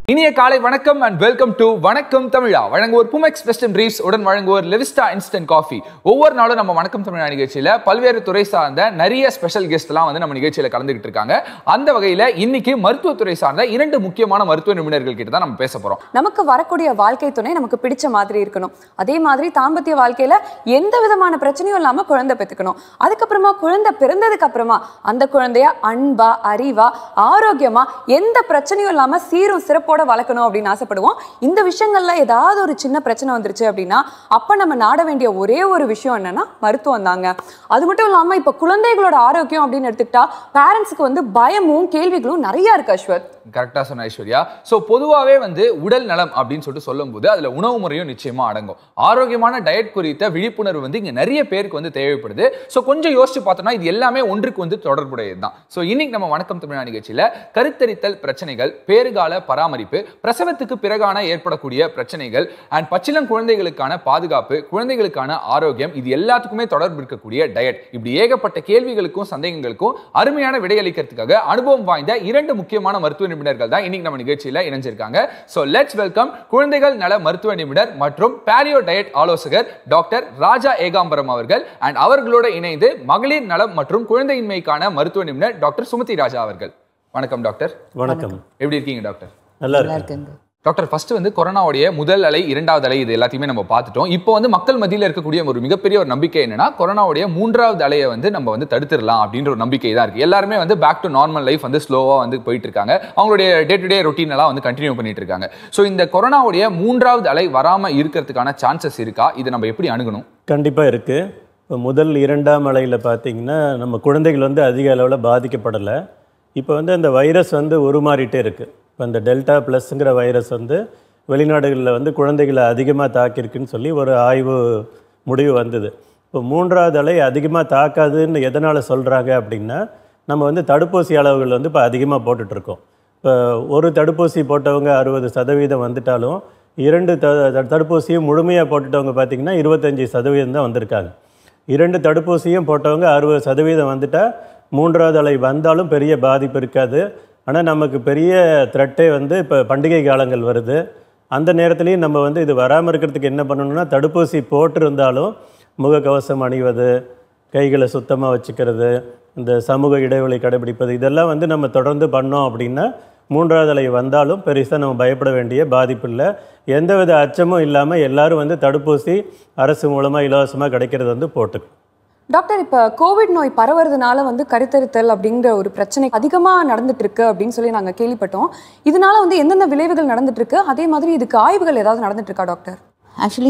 இனிய காலை வணக்கம் அண்ட் வெல்கம் டு வணக்கம் தமிழா வழங்குவோர் புமெக்ஸ் வெஸ்டர்ன் ரீவ்ஸ் உடன் வழங்குவோர் லெவிஸ்டா இன்ஸ்டன்ட் காஃபி ஒவ்வொரு நாளும் நம்ம வணக்கம் தமிழா நிகழ்ச்சியில பல்வேறு துறை சார்ந்த நிறைய ஸ்பெஷல் கெஸ்ட் எல்லாம் வந்து நம்ம நிகழ்ச்சியில கலந்துகிட்டு இருக்காங்க அந்த வகையில இன்னைக்கு மருத்துவத்துறை சார்ந்த இரண்டு முக்கியமான மருத்துவ நிபுணர்கள் கிட்ட தான் நம்ம பேச போறோம் நமக்கு வரக்கூடிய வாழ்க்கை துணை நமக்கு பிடிச்ச மாதிரி இருக்கணும் அதே மாதிரி தாம்பத்திய வாழ்க்கையில எந்த விதமான பிரச்சனையும் இல்லாம குழந்தை பெத்துக்கணும் அதுக்கப்புறமா குழந்தை பிறந்ததுக்கு அப்புறமா அந்த குழந்தைய அன்பா அறிவா ஆரோக்கியமா எந்த பிரச்சனையும் இல்லாம சீரும் சிறப்போட வளர்க்கணும் அப்படின்னு ஆசைப்படுவோம் இந்த விஷயங்கள்ல ஏதாவது ஒரு சின்ன பிரச்சனை வந்துருச்சு அப்படின்னா அப்ப நம்ம நாட வேண்டிய ஒரே ஒரு விஷயம் என்னன்னா மருத்துவம் தாங்க அது மட்டும் இல்லாம இப்ப குழந்தைகளோட ஆரோக்கியம் அப்படின்னு எடுத்துக்கிட்டா பேரண்ட்ஸுக்கு வந்து பயமும் கேள்விகளும் நிறைய இருக்கு அஸ்வத் கரெக்டா சொன்ன ஐஸ்வர்யா சோ பொதுவாவே வந்து உடல் நலம் அப்படின்னு சொல்லிட்டு சொல்லும்போது அதுல உணவு முறையும் நிச்சயமா அடங்கும் ஆரோக்கியமான டயட் குறித்த விழிப்புணர்வு வந்து இங்க நிறைய பேருக்கு வந்து தேவைப்படுது சோ கொஞ்சம் யோசிச்சு பார்த்தோம்னா இது எல்லாமே ஒன்றுக்கு வந்து தொடர்புடையது தான் சோ இன்னைக்கு நம்ம வணக்கம் தமிழா நிகழ்ச்சியில கருத்தரித்தல் பிரச்சனைகள் பேறுகால பராமரிப்பு பிரசவத்துக்கு பிறகான ஏற்படக்கூடிய பிரச்சனைகள் அண்ட் பச்சிளம் குழந்தைகளுக்கான பாதுகாப்பு குழந்தைகளுக்கான ஆரோக்கியம் இது எல்லாத்துக்குமே தொடர்பு இருக்கக்கூடிய டயட் இப்படி ஏகப்பட்ட கேள்விகளுக்கும் சந்தேகங்களுக்கும் அருமையான விடையளிக்கிறதுக்காக அனுபவம் வாய்ந்த இரண்டு முக்கியமான மருத்துவ நிபுணர்கள் தான் இன்னைக்கு நம்ம நிகழ்ச்சியில இணைஞ்சிருக்காங்க சோ லெட்ஸ் வெல்கம் குழந்தைகள் நல மருத்துவ நிபுணர் மற்றும் பேரியோ டயட் ஆலோசகர் டாக்டர் ராஜா ஏகாம்பரம் அவர்கள் அண்ட் அவர்களோட இணைந்து மகளிர் நலம் மற்றும் குழந்தையின்மைக்கான மருத்துவ நிபுணர் டாக்டர் சுமதி ராஜா அவர்கள் வணக்கம் டாக்டர் வணக்கம் எப்படி இருக்கீங்க டாக்டர் நல்லா இருக்கு டாக்டர் ஃபர்ஸ்ட் வந்து கொரோனாவுடைய முதல் அலை இரண்டாவது அலை இது எல்லாத்தையுமே நம்ம பார்த்துட்டோம் இப்போ வந்து மக்கள் மத்தியில் இருக்கக்கூடிய ஒரு மிகப்பெரிய ஒரு நம்பிக்கை என்னன்னா கொரோனாவுடைய மூன்றாவது அலையை வந்து நம்ம வந்து தடுத்துடலாம் அப்படின்ற ஒரு நம்பிக்கை தான் இருக்கு எல்லாருமே வந்து பேக் டு நார்மல் லைஃப் வந்து ஸ்லோவா வந்து போயிட்டு இருக்காங்க அவங்களுடைய டே டு டே ரொட்டீன் எல்லாம் வந்து கண்டினியூ பண்ணிட்டு இருக்காங்க ஸோ இந்த கொரோனாவுடைய மூன்றாவது அலை வராம இருக்கிறதுக்கான சான்சஸ் இருக்கா இதை நம்ம எப்படி அணுகணும் கண்டிப்பாக இருக்குது இப்போ முதல் இரண்டாம் அலையில் பார்த்தீங்கன்னா நம்ம குழந்தைகள் வந்து அதிக அளவில் பாதிக்கப்படலை இப்போ வந்து அந்த வைரஸ் வந்து உருமாறிட்டே இருக்குது இப்போ இந்த டெல்டா ப்ளஸ்ங்கிற வைரஸ் வந்து வெளிநாடுகளில் வந்து குழந்தைகளை அதிகமாக தாக்கியிருக்குன்னு சொல்லி ஒரு ஆய்வு முடிவு வந்தது இப்போ மூன்றாவது அலை அதிகமாக தாக்காதுன்னு எதனால் சொல்கிறாங்க அப்படின்னா நம்ம வந்து தடுப்பூசி அளவுகள் வந்து இப்போ அதிகமாக போட்டுட்ருக்கோம் இப்போ ஒரு தடுப்பூசி போட்டவங்க அறுபது சதவீதம் வந்துட்டாலும் இரண்டு த த- தடுப்பூசியும் முழுமையாக போட்டுட்டவங்க பார்த்தீங்கன்னா இருபத்தஞ்சி சதவீதம் தான் வந்திருக்காங்க இரண்டு தடுப்பூசியும் போட்டவங்க அறுபது சதவீதம் வந்துட்டால் மூன்றாவது அலை வந்தாலும் பெரிய பாதிப்பு இருக்காது ஆனால் நமக்கு பெரிய த்ரெட்டே வந்து இப்போ பண்டிகை காலங்கள் வருது அந்த நேரத்துலையும் நம்ம வந்து இது வராமல் இருக்கிறதுக்கு என்ன பண்ணணும்னா தடுப்பூசி போட்டிருந்தாலும் முகக்கவசம் அணிவது கைகளை சுத்தமாக வச்சுக்கிறது இந்த சமூக இடைவெளி கடைபிடிப்பது இதெல்லாம் வந்து நம்ம தொடர்ந்து பண்ணோம் அப்படின்னா மூன்றாவது அலை வந்தாலும் பெருசாக நம்ம பயப்பட வேண்டிய பாதிப்பு இல்லை எந்தவித அச்சமும் இல்லாமல் எல்லாரும் வந்து தடுப்பூசி அரசு மூலமாக இலவசமாக கிடைக்கிறது வந்து போட்டுக்கணும் டாக்டர் இப்ப கோவிட் நோய் பரவுறதுனால வந்து கருத்தரித்தல் அப்படிங்கிற ஒரு பிரச்சனை அதிகமா நடந்துட்டு இருக்கு அப்படின்னு சொல்லி நாங்க கேள்விப்பட்டோம் இதனால வந்து எந்தெந்த விளைவுகள் நடந்துட்டு இருக்கு அதே மாதிரி இதுக்கு ஆய்வுகள் ஏதாவது நடந்துட்டு இருக்கா டாக்டர் ஆக்சுவலி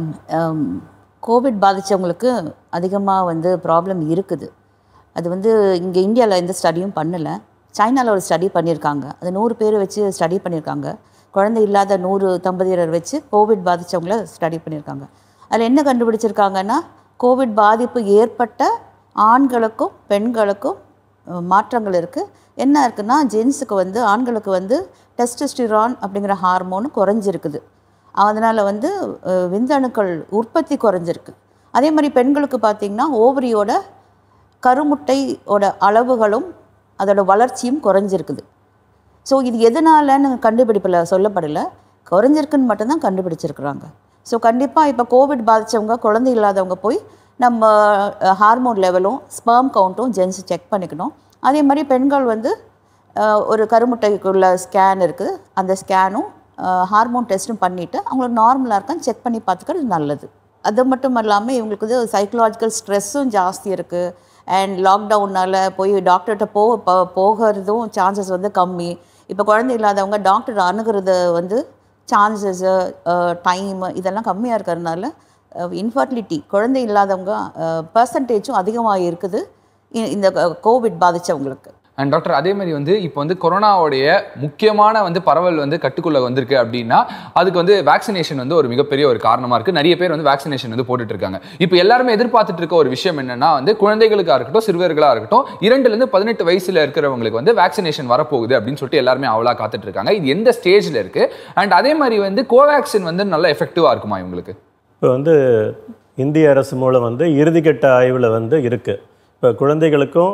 கோவிட் பாதித்தவங்களுக்கு அதிகமாக வந்து ப்ராப்ளம் இருக்குது அது வந்து இங்கே இந்தியாவில் எந்த ஸ்டடியும் பண்ணலை சைனாவில் ஒரு ஸ்டடி பண்ணியிருக்காங்க அது நூறு பேர் வச்சு ஸ்டடி பண்ணியிருக்காங்க குழந்தை இல்லாத நூறு தம்பதியரர் வச்சு கோவிட் பாதித்தவங்கள ஸ்டடி பண்ணியிருக்காங்க அதில் என்ன கண்டுபிடிச்சிருக்காங்கன்னா கோவிட் பாதிப்பு ஏற்பட்ட ஆண்களுக்கும் பெண்களுக்கும் அஹ், மாற்றங்கள் இருக்குது என்ன இருக்குன்னா ஜென்ஸுக்கு வந்து ஆண்களுக்கு வந்து டெஸ்டஸ்டிரான் அப்படிங்கிற ஹார்மோன் குறைஞ்சிருக்குது அதனால் வந்து அஹ், விந்தணுக்கள் உற்பத்தி குறைஞ்சிருக்கு அதே மாதிரி பெண்களுக்கு பார்த்திங்கன்னா ஓவரியோட கருமுட்டையோட அளவுகளும் அதோட வளர்ச்சியும் குறைஞ்சிருக்குது ஸோ இது எதனாலன்னு கண்டுபிடிப்பில் சொல்லப்படலை குறைஞ்சிருக்குன்னு மட்டும்தான் கண்டுபிடிச்சிருக்கிறாங்க ஸோ கண்டிப்பாக இப்போ கோவிட் பாதித்தவங்க குழந்தை இல்லாதவங்க போய் நம்ம ஹார்மோன் லெவலும் ஸ்பெர்ம் கவுண்ட்டும் ஜென்ஸ் செக் பண்ணிக்கணும் அதே மாதிரி பெண்கள் வந்து அஹ், ஒரு கருமுட்டைக்குள்ள ஸ்கேன் இருக்குது அந்த ஸ்கேனும் ஹார்மோன் டெஸ்ட்டும் பண்ணிவிட்டு அவங்களுக்கு நார்மலாக இருக்கான்னு செக் பண்ணி பார்த்துக்கிறது நல்லது அது மட்டும் இல்லாமல் இவங்களுக்கு வந்து சைக்கலாஜிக்கல் ஸ்ட்ரெஸ்ஸும் ஜாஸ்தி இருக்குது அண்ட் லாக்டவுனால் போய் டாக்டர்கிட்ட போ ப- போகிறதும் சான்சஸ் வந்து கம்மி இப்போ குழந்தை இல்லாதவங்க டாக்டர் அணுகிறது வந்து சான்சஸ்ஸு டைம் இதெல்லாம் கம்மியாக இருக்கிறதுனால இன்ஃபர்டிலிட்டி குழந்தை இல்லாதவங்க பர்சன்டேஜும் அதிகமாக இருக்குது இ- இந்த கோவிட் பாதித்தவங்களுக்கு அண்ட் டாக்டர் அதே மாதிரி வந்து இப்போ வந்து கொரோனாவுடைய முக்கியமான வந்து பரவல் வந்து கட்டுக்குள்ள வந்திருக்கு அப்படின்னா அதுக்கு வந்து வேக்சினேஷன் வந்து ஒரு மிகப்பெரிய ஒரு காரணமா இருக்கு நிறைய பேர் வந்து வேக்சினேஷன் வந்து போட்டுட்டு இருக்காங்க இப்போ எல்லாருமே எதிர்பார்த்துட்டு இருக்க ஒரு விஷயம் என்னன்னா வந்து குழந்தைகளுக்கா இருக்கட்டும் சிறுவர்களா இருக்கட்டும் இரண்டுல இருந்து பதினெட்டு வயசுல இருக்கிறவங்களுக்கு வந்து வேக்சினேஷன் வரப்போகுது அப்படின்னு சொல்லிட்டு எல்லாருமே அவளா காத்துட்டு இருக்காங்க இது எந்த ஸ்டேஜ்ல இருக்கு அண்ட் அதே மாதிரி வந்து கோவேக்சின் வந்து நல்ல எஃபெக்டிவா இருக்குமா இவங்களுக்கு இப்போ வந்து இந்திய அரசு மூலம் வந்து இறுதிக்கட்ட ஆய்வில் வந்து இருக்குது இப்போ குழந்தைகளுக்கும்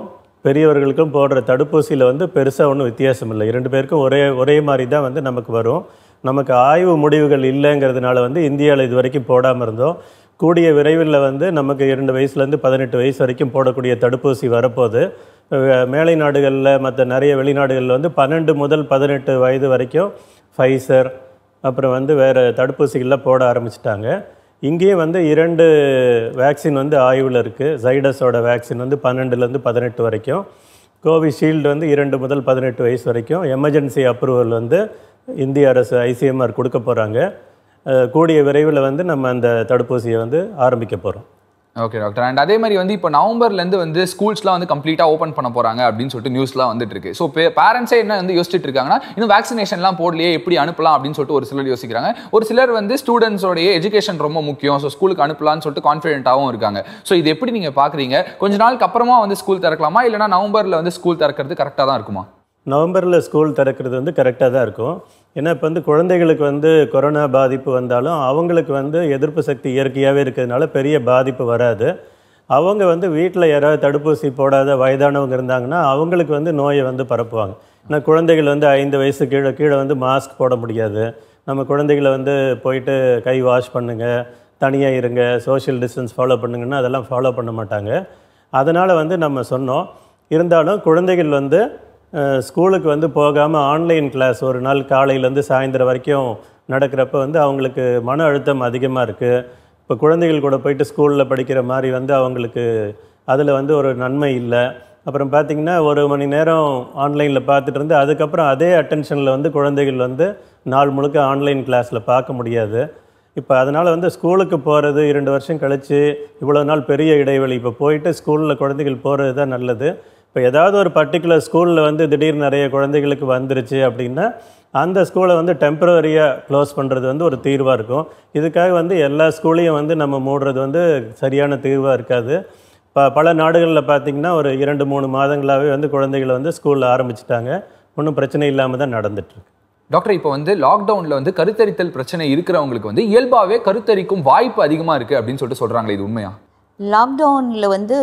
பெரியவர்களுக்கும் போடுற தடுப்பூசியில் வந்து பெருசாக ஒன்றும் வித்தியாசம் இல்லை இரண்டு பேருக்கும் ஒரே ஒரே மாதிரி தான் வந்து நமக்கு வரும் நமக்கு ஆய்வு முடிவுகள் இல்லைங்கிறதுனால வந்து இந்தியாவில் இது வரைக்கும் போடாமல் இருந்தோம் கூடிய விரைவில் வந்து நமக்கு இரண்டு வயசுலேருந்து பதினெட்டு வயசு வரைக்கும் போடக்கூடிய தடுப்பூசி வரப்போகுது அஹ் மேலை நாடுகளில் மற்ற நிறைய வெளிநாடுகளில் வந்து பன்னெண்டு முதல் பதினெட்டு வயது வரைக்கும் ஃபைசர் அப்புறம் வந்து வேறு தடுப்பூசிகள்லாம் போட ஆரம்பிச்சிட்டாங்க இங்கேயும் வந்து இரண்டு வேக்சின் வந்து ஆய்வில் இருக்குது ஜைடஸோட வேக்சின் வந்து பன்னெண்டுலேருந்து பதினெட்டு வரைக்கும் கோவிஷீல்டு வந்து இரண்டு முதல் பதினெட்டு வயசு வரைக்கும் எமர்ஜென்சி அப்ரூவல் வந்து இந்திய அரசு ஐசிஎம்ஆர் கொடுக்க போகிறாங்க கூடிய விரைவில் வந்து நம்ம அந்த தடுப்பூசியை வந்து ஆரம்பிக்க போகிறோம் ஓகே டாக்டர் அண்ட் அதே மாதிரி வந்து இப்போ நவம்பர்லேருந்து வந்து ஸ்கூல்ஸ்லாம் வந்து கம்ப்ளீட்டாக ஓப்பன் பண்ண போகிறாங்க அப்படின்னு சொல்லிட்டு நியூஸ்லாம் வந்துட்டு இருக்கு ஸோ பேரண்ட்ஸே என்ன வந்து யோசிச்சுட்டு இருக்காங்கன்னா இன்னும் வேக்சினேஷன்லாம் போடலையே எப்படி அனுப்பலாம் அப்படின்னு சொல்லிட்டு ஒரு சிலர் யோசிக்கிறாங்க ஒரு சிலர் வந்து ஸ்டூடெண்ட்ஸோடைய எஜுகேஷன் ரொம்ப முக்கியம் ஸோ ஸ்கூலுக்கு அனுப்பலாம்னு சொல்லிட்டு கான்ஃபிடென்ட்டாகவும் இருக்காங்க ஸோ இது எப்படி நீங்கள் பார்க்குறீங்க கொஞ்ச நாளுக்கு அப்புறமா வந்து ஸ்கூல் திறக்கலாமா இல்லைனா நவம்பரில் வந்து ஸ்கூல் திறக்கிறது கரெக்டாக தான் இருக்குமா நவம்பரில் ஸ்கூல் திறக்கிறது வந்து கரெக்டாக தான் இருக்கும் ஏன்னா இப்போ வந்து குழந்தைகளுக்கு வந்து கொரோனா பாதிப்பு வந்தாலும் அவங்களுக்கு வந்து எதிர்ப்பு சக்தி இயற்கையாகவே இருக்கிறதுனால பெரிய பாதிப்பு வராது அவங்க வந்து வீட்டில் யாராவது தடுப்பூசி போடாத வயதானவங்க இருந்தாங்கன்னா அவங்களுக்கு வந்து நோயை வந்து பரப்புவாங்க ஏன்னா குழந்தைகள் வந்து ஐந்து வயசு கீழே கீழே வந்து மாஸ்க் போட முடியாது நம்ம குழந்தைகளை வந்து போயிட்டு கை வாஷ் பண்ணுங்கள் தனியாக இருங்க சோஷியல் டிஸ்டன்ஸ் ஃபாலோ பண்ணுங்கன்னா அதெல்லாம் ஃபாலோ பண்ண மாட்டாங்க அதனால் வந்து நம்ம சொன்னோம் இருந்தாலும் குழந்தைகள் வந்து அஹ், ஸ்கூலுக்கு வந்து போகாமல் ஆன்லைன் கிளாஸ் ஒரு நாள் காலையிலேருந்து சாயந்தரம் வரைக்கும் நடக்கிறப்ப வந்து அவங்களுக்கு மன அழுத்தம் அதிகமாக இருக்குது இப்போ குழந்தைகள் கூட போயிட்டு ஸ்கூலில் படிக்கிற மாதிரி வந்து அவங்களுக்கு அதில் வந்து ஒரு நன்மை இல்லை அப்புறம் பார்த்திங்கன்னா ஒரு மணி நேரம் ஆன்லைனில் பார்த்துட்டு இருந்து அதுக்கப்புறம் அதே அட்டென்ஷனில் வந்து குழந்தைகள் வந்து நாள் முழுக்க ஆன்லைன் கிளாஸில் பார்க்க முடியாது இப்போ அதனால் வந்து ஸ்கூலுக்கு போகிறது இரண்டு வருஷம் கழித்து இவ்வளோ நாள் பெரிய இடைவெளி இப்போ போயிட்டு ஸ்கூலில் குழந்தைகள் போகிறது தான் நல்லது இப்போ ஏதாவது ஒரு பர்டிகுலர் ஸ்கூலில் வந்து திடீர்னு நிறைய குழந்தைகளுக்கு வந்துருச்சு அப்படின்னா அந்த ஸ்கூலை வந்து டெம்பரரியாக க்ளோஸ் பண்ணுறது வந்து ஒரு தீர்வாக இருக்கும் இதுக்காக வந்து எல்லா ஸ்கூலையும் வந்து நம்ம மூடுறது வந்து சரியான தீர்வாக இருக்காது ப பல நாடுகளில் பார்த்திங்கன்னா ஒரு இரண்டு மூணு மாதங்களாகவே வந்து குழந்தைகளை வந்து ஸ்கூலில் ஆரம்பிச்சிட்டாங்க ஒன்றும் பிரச்சனை இல்லாமல் தான் நடந்துட்டுருக்கு டாக்டர் இப்போ வந்து லாக்டவுனில் வந்து கருத்தரித்தல் பிரச்சனை இருக்கிறவங்களுக்கு வந்து இயல்பாகவே கருத்தரிக்கும் வாய்ப்பு அதிகமாக இருக்குது அப்படின்னு சொல்லிட்டு சொல்கிறாங்களே இது உண்மையா லாக்டவுனில் வந்து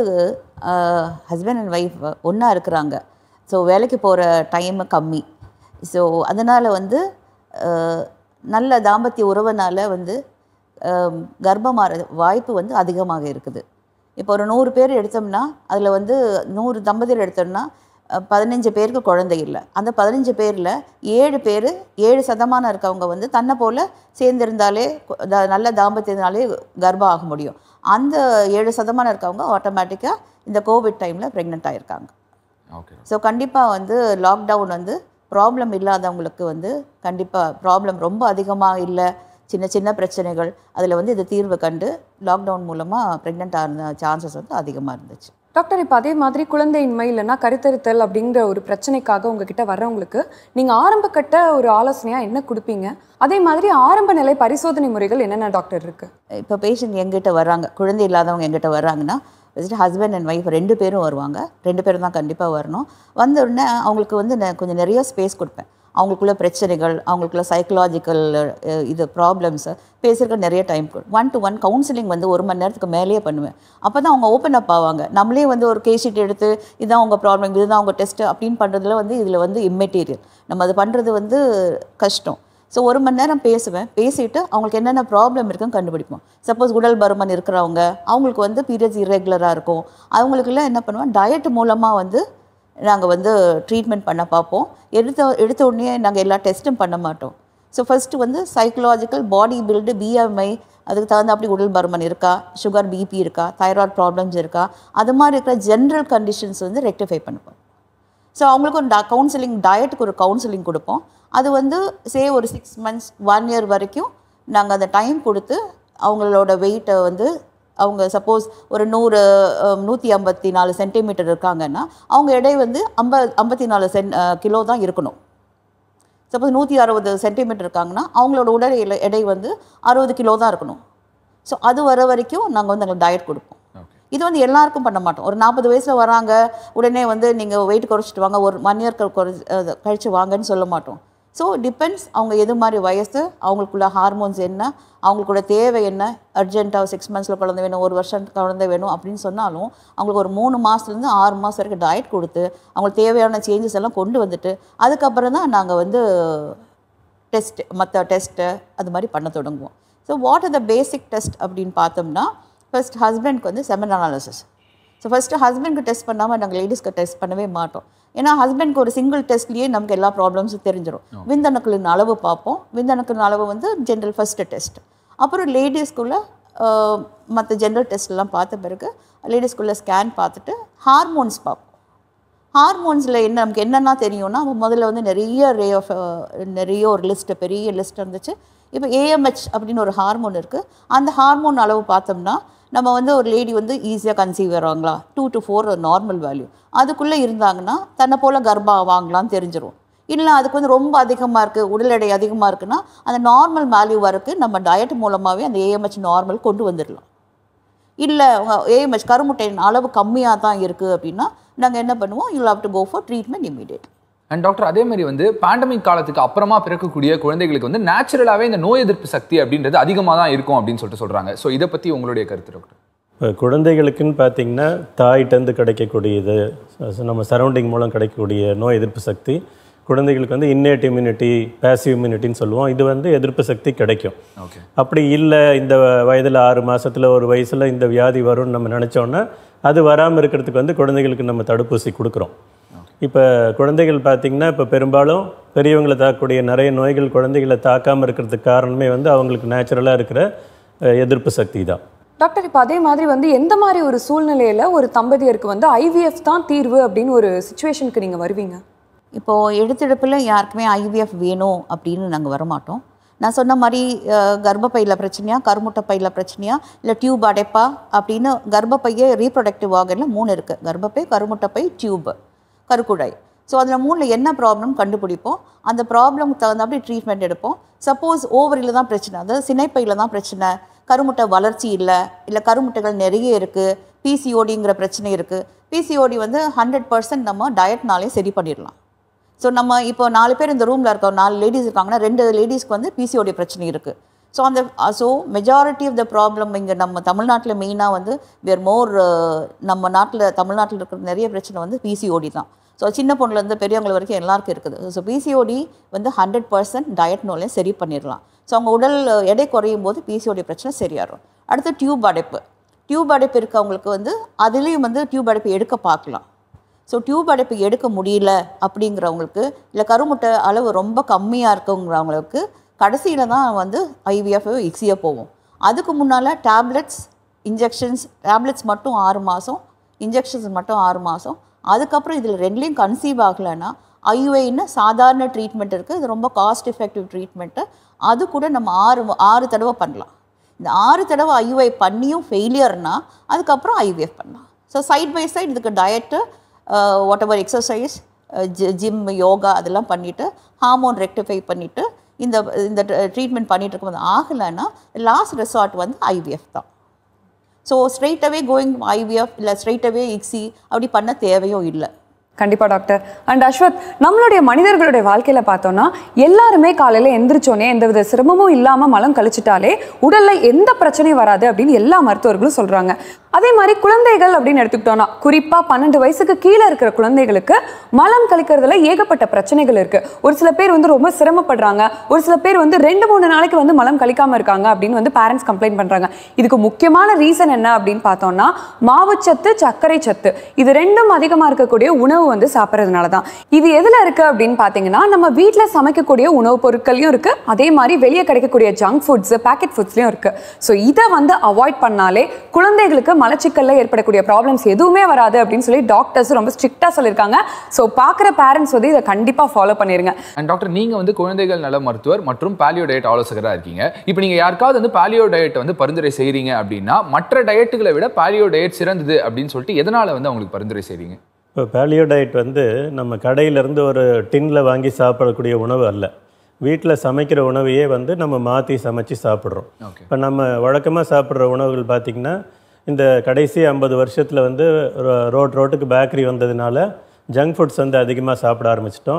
ஹஸ்பண்ட் அண்ட் ஒய்ஃப் ஒன்றா இருக்கிறாங்க ஸோ வேலைக்கு போகிற டைமு கம்மி ஸோ அதனால் வந்து அஹ், நல்ல தாம்பத்திய உறவுனால வந்து அஹ், கர்ப்பமாற வாய்ப்பு வந்து அதிகமாக இருக்குது இப்போ ஒரு நூறு பேர் எடுத்தோம்னா அதில் வந்து நூறு தம்பதியர் எடுத்தோம்னா அஹ், பதினஞ்சு பேருக்கு குழந்தை இல்லை அந்த பதினஞ்சு பேரில் ஏழு பேர் ஏழு சதமானம் இருக்கவங்க வந்து தன்னை போல் சேர்ந்திருந்தாலே கு- த- நல்ல தாம்பத்தியத்தினாலே கர்ப்பம் ஆக முடியும் அந்த ஏழு சதமானம் இருக்கவங்க ஆட்டோமேட்டிக்காக இந்த கோவிட் டைமில் ப்ரெக்னென்ட் ஆயிருக்காங்க ஓகே ஸோ கண்டிப்பாக வந்து லாக்டவுன் வந்து ப்ராப்ளம் இல்லாதவங்களுக்கு வந்து கண்டிப்பாக ப்ராப்ளம் ரொம்ப அதிகமாக இல்லை சின்ன சின்ன பிரச்சனைகள் அதில் வந்து இது தீர்வு கண்டு லாக்டவுன் மூலமாக ப்ரெக்னென்ட் ஆன சான்சஸ் வந்து அதிகமாக இருந்துச்சு டாக்டர் இப்போ அதே மாதிரி குழந்தையின்மை இல்லைன்னா கருத்தரித்தல் அப்படிங்கிற ஒரு பிரச்சனைக்காக உங்ககிட்ட வர்றவங்களுக்கு நீங்கள் ஆரம்ப கட்ட ஒரு ஆலோசனையாக என்ன கொடுப்பீங்க அதே மாதிரி ஆரம்ப நிலை பரிசோதனை முறைகள் என்னென்ன டாக்டர் இருக்கு இப்போ பேஷண்ட் எங்கிட்ட வர்றாங்க குழந்தை இல்லாதவங்க எங்கிட்ட வர்றாங்கன்னா ஃபஸ்ட்டு ஹஸ்பண்ட் அண்ட் ஒய்ஃப் ரெண்டு பேரும் வருவாங்க ரெண்டு பேரும் தான் கண்டிப்பாக வரணும் வந்த உடனே அவங்களுக்கு வந்து நான் கொஞ்சம் நிறைய ஸ்பேஸ் கொடுப்பேன் அவங்களுக்குள்ள பிரச்சனைகள் அவங்களுக்குள்ள சைக்கலாஜிக்கல் இது ப்ராப்ளம்ஸு பேசுறதுக்கு நிறைய time one to one counselling வந்து ஒரு மணி நேரத்துக்கு மேலேயே பண்ணுவேன் அப்போ தான் அவங்க ஓப்பன் அப் ஆவாங்க நம்மளே வந்து ஒரு கேஸ் ஷீட் எடுத்து இதுதான் உங்கள் ப்ராப்ளம் இதுதான் உங்கள் டெஸ்ட்டு அப்படின்னு பண்ணுறதுல வந்து இதில் வந்து இம்மெட்டீரியல் நம்ம அது பண்ணுறது வந்து கஷ்டம் ஸோ ஒரு மணி நேரம் பேசுவேன் பேசிட்டு அவங்களுக்கு என்னென்ன ப்ராப்ளம் இருக்குன்னு கண்டுபிடிப்போம் சப்போஸ் உடல் பருமன் இருக்கிறவங்க அவங்களுக்கு வந்து பீரியட்ஸ் இரெகுலராக இருக்கும் அவங்களுக்குலாம் என்ன பண்ணுவேன் டயட் மூலமாக வந்து நாங்கள் வந்து ட்ரீட்மெண்ட் பண்ண பார்ப்போம் எடுத்த எடுத்த உடனே நாங்கள் எல்லா டெஸ்ட்டும் பண்ண மாட்டோம் ஸோ ஃபஸ்ட்டு வந்து சைக்கலாஜிக்கல் பாடி பில்டு பிஎம்ஐ அதுக்கு தகுந்த அப்படி உடல் பருமன் இருக்கா சுகர் பிபி இருக்கா தைராய்டு ப்ராப்ளம்ஸ் இருக்கா அது மாதிரி இருக்கிற ஜென்ரல் கண்டிஷன்ஸ் வந்து ரெக்டிஃபை பண்ணுவோம் ஸோ அவங்களுக்கு ஒரு கவுன்சிலிங் டயட்டுக்கு ஒரு கவுன்சிலிங் கொடுப்போம் அது வந்து சே ஒரு சிக்ஸ் மந்த்ஸ் ஒன் இயர் வரைக்கும் நாங்கள் அந்த டைம் கொடுத்து அவங்களோட வெயிட்டை வந்து அவங்க சப்போஸ் ஒரு நூறு நூற்றி ஐம்பத்தி நாலு சென்டிமீட்டர் இருக்காங்கன்னா அவங்க எடை வந்து ஐம்ப ஐம்பத்தி நாலு சென் கிலோ தான் இருக்கணும் சப்போஸ் நூற்றி அறுபது சென்டிமீட்டர் இருக்காங்கன்னா அவங்களோட உடல் எடை- எடை வந்து அறுபது கிலோ தான் இருக்கணும் ஸோ அது வர வரைக்கும் நாங்கள் வந்து எங்களுக்கு டயட் கொடுப்போம் இது வந்து எல்லாருக்கும் பண்ண மாட்டோம் ஒரு நாற்பது வயசில் வராங்க உடனே வந்து நீங்கள் வெயிட் குறைச்சிட்டு வாங்க ஒரு ஒன் இயர் குறை கழிச்சு வாங்கன்னு சொல்ல மாட்டோம் ஸோ டிபெண்ட்ஸ் அவங்க எது மாதிரி வயசு அவங்களுக்குள்ள ஹார்மோன்ஸ் என்ன அவங்களுக்குள்ள தேவை என்ன அர்ஜென்ட்டாக சிக்ஸ் மந்த்ஸில் குழந்தை வேணும் ஒரு வருஷம் குழந்தை வேணும் அப்படின்னு சொன்னாலும் அவங்களுக்கு ஒரு மூணு மாதத்துலேருந்து ஆறு மாதம் வரைக்கும் டயட் கொடுத்து அவங்களுக்கு தேவையான சேஞ்சஸ் எல்லாம் கொண்டு வந்துட்டு அதுக்கப்புறம் தான் நாங்கள் வந்து டெஸ்ட் மற்ற டெஸ்ட்டு அது மாதிரி பண்ண தொடங்குவோம் so what are the basic test அப்படின்னு பார்த்தோம்னா ஃபர்ஸ்ட் ஹஸ்பண்ட்க்கு வந்து செமன் அனாலிசிஸ் ஸோ ஃபஸ்ட்டு ஹஸ்பண்ட்க்கு டெஸ்ட் பண்ணாமல் நாங்கள் லேடிஸ்க்கு டெஸ்ட் பண்ணவே மாட்டோம் ஏன்னா ஹஸ்பண்ட்க்கு ஒரு சிங்கிள் டெஸ்ட்லேயே நமக்கு எல்லா ப்ராப்ளம்ஸும் தெரிஞ்சிடும் விந்தணுக்களின் அளவு பார்ப்போம் விந்தணுக்களின் அளவு வந்து ஜென்ரல் ஃபஸ்ட்டு டெஸ்ட் அப்புறம் லேடிஸ்க்குள்ள மற்ற ஜென்ரல் டெஸ்ட்லாம் பார்த்த பிறகு லேடிஸ்க்குள்ள ஸ்கேன் பார்த்துட்டு ஹார்மோன்ஸ் பார்ப்போம் ஹார்மோன்ஸில் என்ன நமக்கு என்னென்னா தெரியும்னா அப்ப முதல்ல வந்து நிறைய ரே ஆஃப் நிறைய ஒரு லிஸ்ட்டு பெரிய லிஸ்ட் இருந்துச்சு இப்போ ஏஎம்ஹெச் அப்படின்னு ஒரு ஹார்மோன் இருக்குது அந்த ஹார்மோன் அளவு பார்த்தோம்னா நம்ம வந்து ஒரு லேடி வந்து ஈஸியாக கன்சீவ் வருவாங்களா two to four normal value அதுக்குள்ளே இருந்தாங்கன்னா தன்னை போல் கர்ப்பா வாங்கலாம்னு தெரிஞ்சிரும் இல்லை அதுக்கு வந்து ரொம்ப அதிகமாக இருக்குது உடல் எடை அதிகமாக இருக்குன்னா அந்த நார்மல் வேல்யூ வரைக்கும் நம்ம டயட் மூலமாகவே அந்த ஏஎம்ஹெச் நார்மல் கொண்டு வந்துடலாம் இல்லை ஏஎம்ஹெச் கருமுட்டையின் அளவு கம்மியாக தான் இருக்குது அப்படின்னா நாங்கள் என்ன பண்ணுவோம் you have to go for treatment immediate and doctor அதே மாதிரி வந்து பேண்டமிக் காலத்துக்கு அப்புறமா பிறக்கக்கூடிய குழந்தைகளுக்கு வந்து நேச்சுரலாகவே இந்த நோய் எதிர்ப்பு சக்தி அப்படின்றது அதிகமாக தான் இருக்கும் அப்படின்னு சொல்லிட்டு சொல்றாங்க ஸோ இதை பற்றி உங்களுடைய கருத்து டாக்டர் இப்போ குழந்தைகளுக்குன்னு பார்த்தீங்கன்னா தாயிட்டேருந்து கிடைக்கக்கூடியது ச- நம்ம சரௌண்டிங் மூலம் கிடைக்கக்கூடிய நோய் எதிர்ப்பு சக்தி குழந்தைகளுக்கு வந்து இன்னேட் இம்யூனிட்டி பேசிவ் இம்யூனிட்டின்னு சொல்லுவோம் இது வந்து எதிர்ப்பு சக்தி கிடைக்கும் ஓகே அப்படி இல்லை இந்த வயதில் ஆறு மாசத்துல ஒரு வயசில் இந்த வியாதி வரும்னு நம்ம நினச்சோன்னா அது வராமல் இருக்கிறதுக்கு வந்து குழந்தைகளுக்கு நம்ம தடுப்பூசி கொடுக்குறோம் இப்போ குழந்தைகள் பார்த்திங்கன்னா இப்போ பெரும்பாலும் பெரியவங்களை தாக்கக்கூடிய நிறைய நோய்கள் குழந்தைகளை தாக்காமல் இருக்கிறதுக்கு காரணமே வந்து அவங்களுக்கு நேச்சுரலாக இருக்கிற அஹ், எதிர்ப்பு சக்தி தான் டாக்டர் இப்போ அதே மாதிரி வந்து எந்த மாதிரி ஒரு சூழ்நிலையில ஒரு தம்பதியருக்கு வந்து ஐவிஎஃப் தான் தீர்வு அப்படின்னு ஒரு சுச்சுவேஷனுக்கு நீங்க வருவீங்க இப்போது எடுத்தெடுப்பில் யாருக்குமே ஐவிஎஃப் வேணும் அப்படின்னு நாங்கள் வரமாட்டோம் நான் சொன்ன மாதிரி அஹ், கர்ப்பப்பையில் பிரச்சனையா கருமுட்டை பையில் பிரச்சனையா இல்லை டியூப் அடைப்பா அப்படின்னு கர்ப்பப்பையே ரீப்ரொடக்டிவ் ஆர்கனில் மூணு இருக்குது கர்ப்பப்பை கருமுட்டைப்பை டியூப் கருக்குழாய் ஸோ அதில் மூணில் என்ன ப்ராப்ளம் கண்டுபிடிப்போம் அந்த ப்ராப்ளம்க்கு தகுந்தாப்படி ட்ரீட்மெண்ட் எடுப்போம் சப்போஸ் ஓவரியில் தான் பிரச்சனை அதாவது சினைப்பையில் தான் பிரச்சனை கருமுட்டை வளர்ச்சி இல்லை இல்லை கருமுட்டைகள் நிறைய இருக்குது பிசிஓடிங்கிற பிரச்சனை இருக்குது பிசிஓடி வந்து ஹண்ட்ரட் பர்சன்ட் நம்ம டயட்னாலே சரி பண்ணிடலாம் ஸோ நம்ம இப்போ நாலு பேர் இந்த ரூமில் இருக்கோம் நாலு லேடிஸ் இருக்காங்கன்னா ரெண்டு லேடிஸ்க்கு வந்து பிசிஓடி பிரச்சனை இருக்குது ஸோ அந்த so majority of the problem இங்கே நம்ம தமிழ்நாட்டில் மெயினாக வந்து வேர் மோர் நம்ம நாட்டில் தமிழ்நாட்டில் இருக்கிற நிறைய பிரச்சனை வந்து பிசிஓடி தான் ஸோ சின்ன பொண்ணுலேருந்து பெரியவங்க வரைக்கும் எல்லாருக்கும் இருக்குது ஸோ பிசிஓடி வந்து ஹண்ட்ரட் பர்சன்ட் டயட்னாலே சரி பண்ணிடலாம் ஸோ அவங்க உடல் எடை குறையும் போது பிசிஓடி பிரச்சனை சரியாயிடும் அடுத்து டியூப் அடைப்பு டியூப் அடைப்பு இருக்கவங்களுக்கு வந்து அதுலேயும் வந்து டியூப் அடைப்பு எடுக்க பார்க்கலாம் ஸோ டியூப் அடைப்பு எடுக்க முடியல அப்படிங்கிறவங்களுக்கு இல்லை கருமுட்டை அளவு ரொம்ப கம்மியாக இருக்குங்கிறவங்களுக்கு கடைசியில் தான் வந்து ஐவிஎஃப் இக்ஸியாக போவோம் அதுக்கு முன்னால் டேப்லெட்ஸ் இன்ஜெக்ஷன்ஸ் டேப்லெட்ஸ் மட்டும் ஆறு மாதம் இன்ஜெக்ஷன்ஸ் மட்டும் ஆறு மாதம் அதுக்கப்புறம் இதில் ரெண்டுலேயும் கன்சீவ் ஆகலைன்னா ஐயுஐன்னு சாதாரண ட்ரீட்மெண்ட் இருக்குது இது ரொம்ப காஸ்ட் எஃபெக்டிவ் ட்ரீட்மெண்ட்டு அது கூட நம்ம ஆறு ஆறு தடவை பண்ணலாம் இந்த ஆறு தடவை ஐயுஐ பண்ணியும் ஃபெயிலியர்னா அதுக்கப்புறம் ஐவிஎஃப் பண்ணலாம் ஸோ சைட் பை சைடு இதுக்கு diet whatever exercise gym yoga அதெல்லாம் பண்ணிவிட்டு ஹார்மோன் ரெக்டிஃபை பண்ணிவிட்டு இந்த இந்த ட்ரீட்மெண்ட் பண்ணிட்டு இருக்கும்போது ஆகலைன்னா லாஸ்ட் ரெசார்ட் வந்து ஐவிஎஃப் தான் ஸோ ஸ்ட்ரெயிட்டவே கோயிங் ஐவிஎஃப் இல்லை ஸ்ட்ரெயிட்டவே இக்ஸி அப்படி பண்ண தேவையும் இல்லை கண்டிப்பா டாக்டர் அண்ட் அஸ்வத் நம்மளுடைய மனிதர்களுடைய வாழ்க்கையில பார்த்தோம்னா எல்லாருமே காலையில எந்திரிச்சோனே எந்தவித சிரமமும் இல்லாம மலம் கழிச்சிட்டாலே உடல்ல எந்த பிரச்சனையும் வராது அப்படின்னு எல்லா மருத்துவர்களும் சொல்றாங்க அதே மாதிரி குழந்தைகள் அப்படின்னு எடுத்துக்கிட்டோம்னா குறிப்பா பன்னெண்டு வயசுக்கு கீழே இருக்கிற குழந்தைகளுக்கு மலம் கழிக்கிறதுல ஏகப்பட்ட பிரச்சனைகள் இருக்கு ஒரு சில பேர் வந்து ரொம்ப சிரமப்படுறாங்க ஒரு சில பேர் வந்து ரெண்டு மூணு நாளைக்கு வந்து மலம் கழிக்காம இருக்காங்க அப்படின்னு வந்து பேரண்ட்ஸ் கம்ப்ளைண்ட் பண்றாங்க இதுக்கு முக்கியமான ரீசன் என்ன அப்படின்னு பார்த்தோம்னா மாவுச்சத்து சர்க்கரை சத்து இது ரெண்டும் அதிகமா இருக்கக்கூடிய உணவு வந்து சாப்பிட்றதுனால தான் இது எதுல இருக்கு அப்படின்னு பார்த்தீங்கன்னா நம்ம வீட்டில் சமைக்கக்கூடிய உணவுப் பொருட்கள்லையும் இருக்கு அதே மாதிரி வெளியே கிடைக்கக்கூடிய ஜங்க் ஃபுட்ஸ் பேக்கெட் ஃபுட்ஸ்லையும் இருக்கு ஸோ இதை வந்து அவாய்ட் பண்ணாலே குழந்தைகளுக்கு மலச்சிக்கல்ல ஏற்படக்கூடிய ப்ராப்ளம்ஸ் எதுவுமே வராது அப்படின்னு சொல்லி டாக்டர்ஸ் ரொம்ப ஸ்ட்ரிக்டா சொல்லியிருக்காங்க ஸோ பார்க்குற பேரண்ட்ஸ் வந்து இதை கண்டிப்பா ஃபாலோ பண்ணிருங்க அண்ட் டாக்டர் நீங்க வந்து குழந்தைகள் நல மருத்துவர் மற்றும் பாலியோ டயட் ஆலோசகராக இருக்கீங்க இப்போ நீங்க யாருக்காவது வந்து பாலியோ டயட் வந்து பரிந்துரை செய்றீங்க அப்படின்னா மற்ற டயட்டுகளை விட பாலியோ டயட் சிறந்தது அப்படின்னு சொல்லிட்டு எதனால வந்து அவங்களுக்கு பரிந்துரை செய்றீங்க இப்போ பேலியோ டயட் வந்து நம்ம கடையிலேருந்து ஒரு டின்னில் வாங்கி சாப்பிடக்கூடிய உணவு அல்ல வீட்டில் சமைக்கிற உணவையே வந்து நம்ம மாற்றி சமைச்சு சாப்பிட்றோம் ஓகே இப்போ நம்ம வழக்கமாக சாப்பிட்ற உணவுகள் பார்த்திங்கன்னா இந்த கடைசி ஐம்பது வருஷத்தில் வந்து ரோ- ரோட் ரோட்டுக்கு பேக்கரி வந்ததுனால ஜங்க் ஃபுட்ஸ் வந்து அதிகமாக சாப்பிட ஆரம்பிச்சிட்டோம்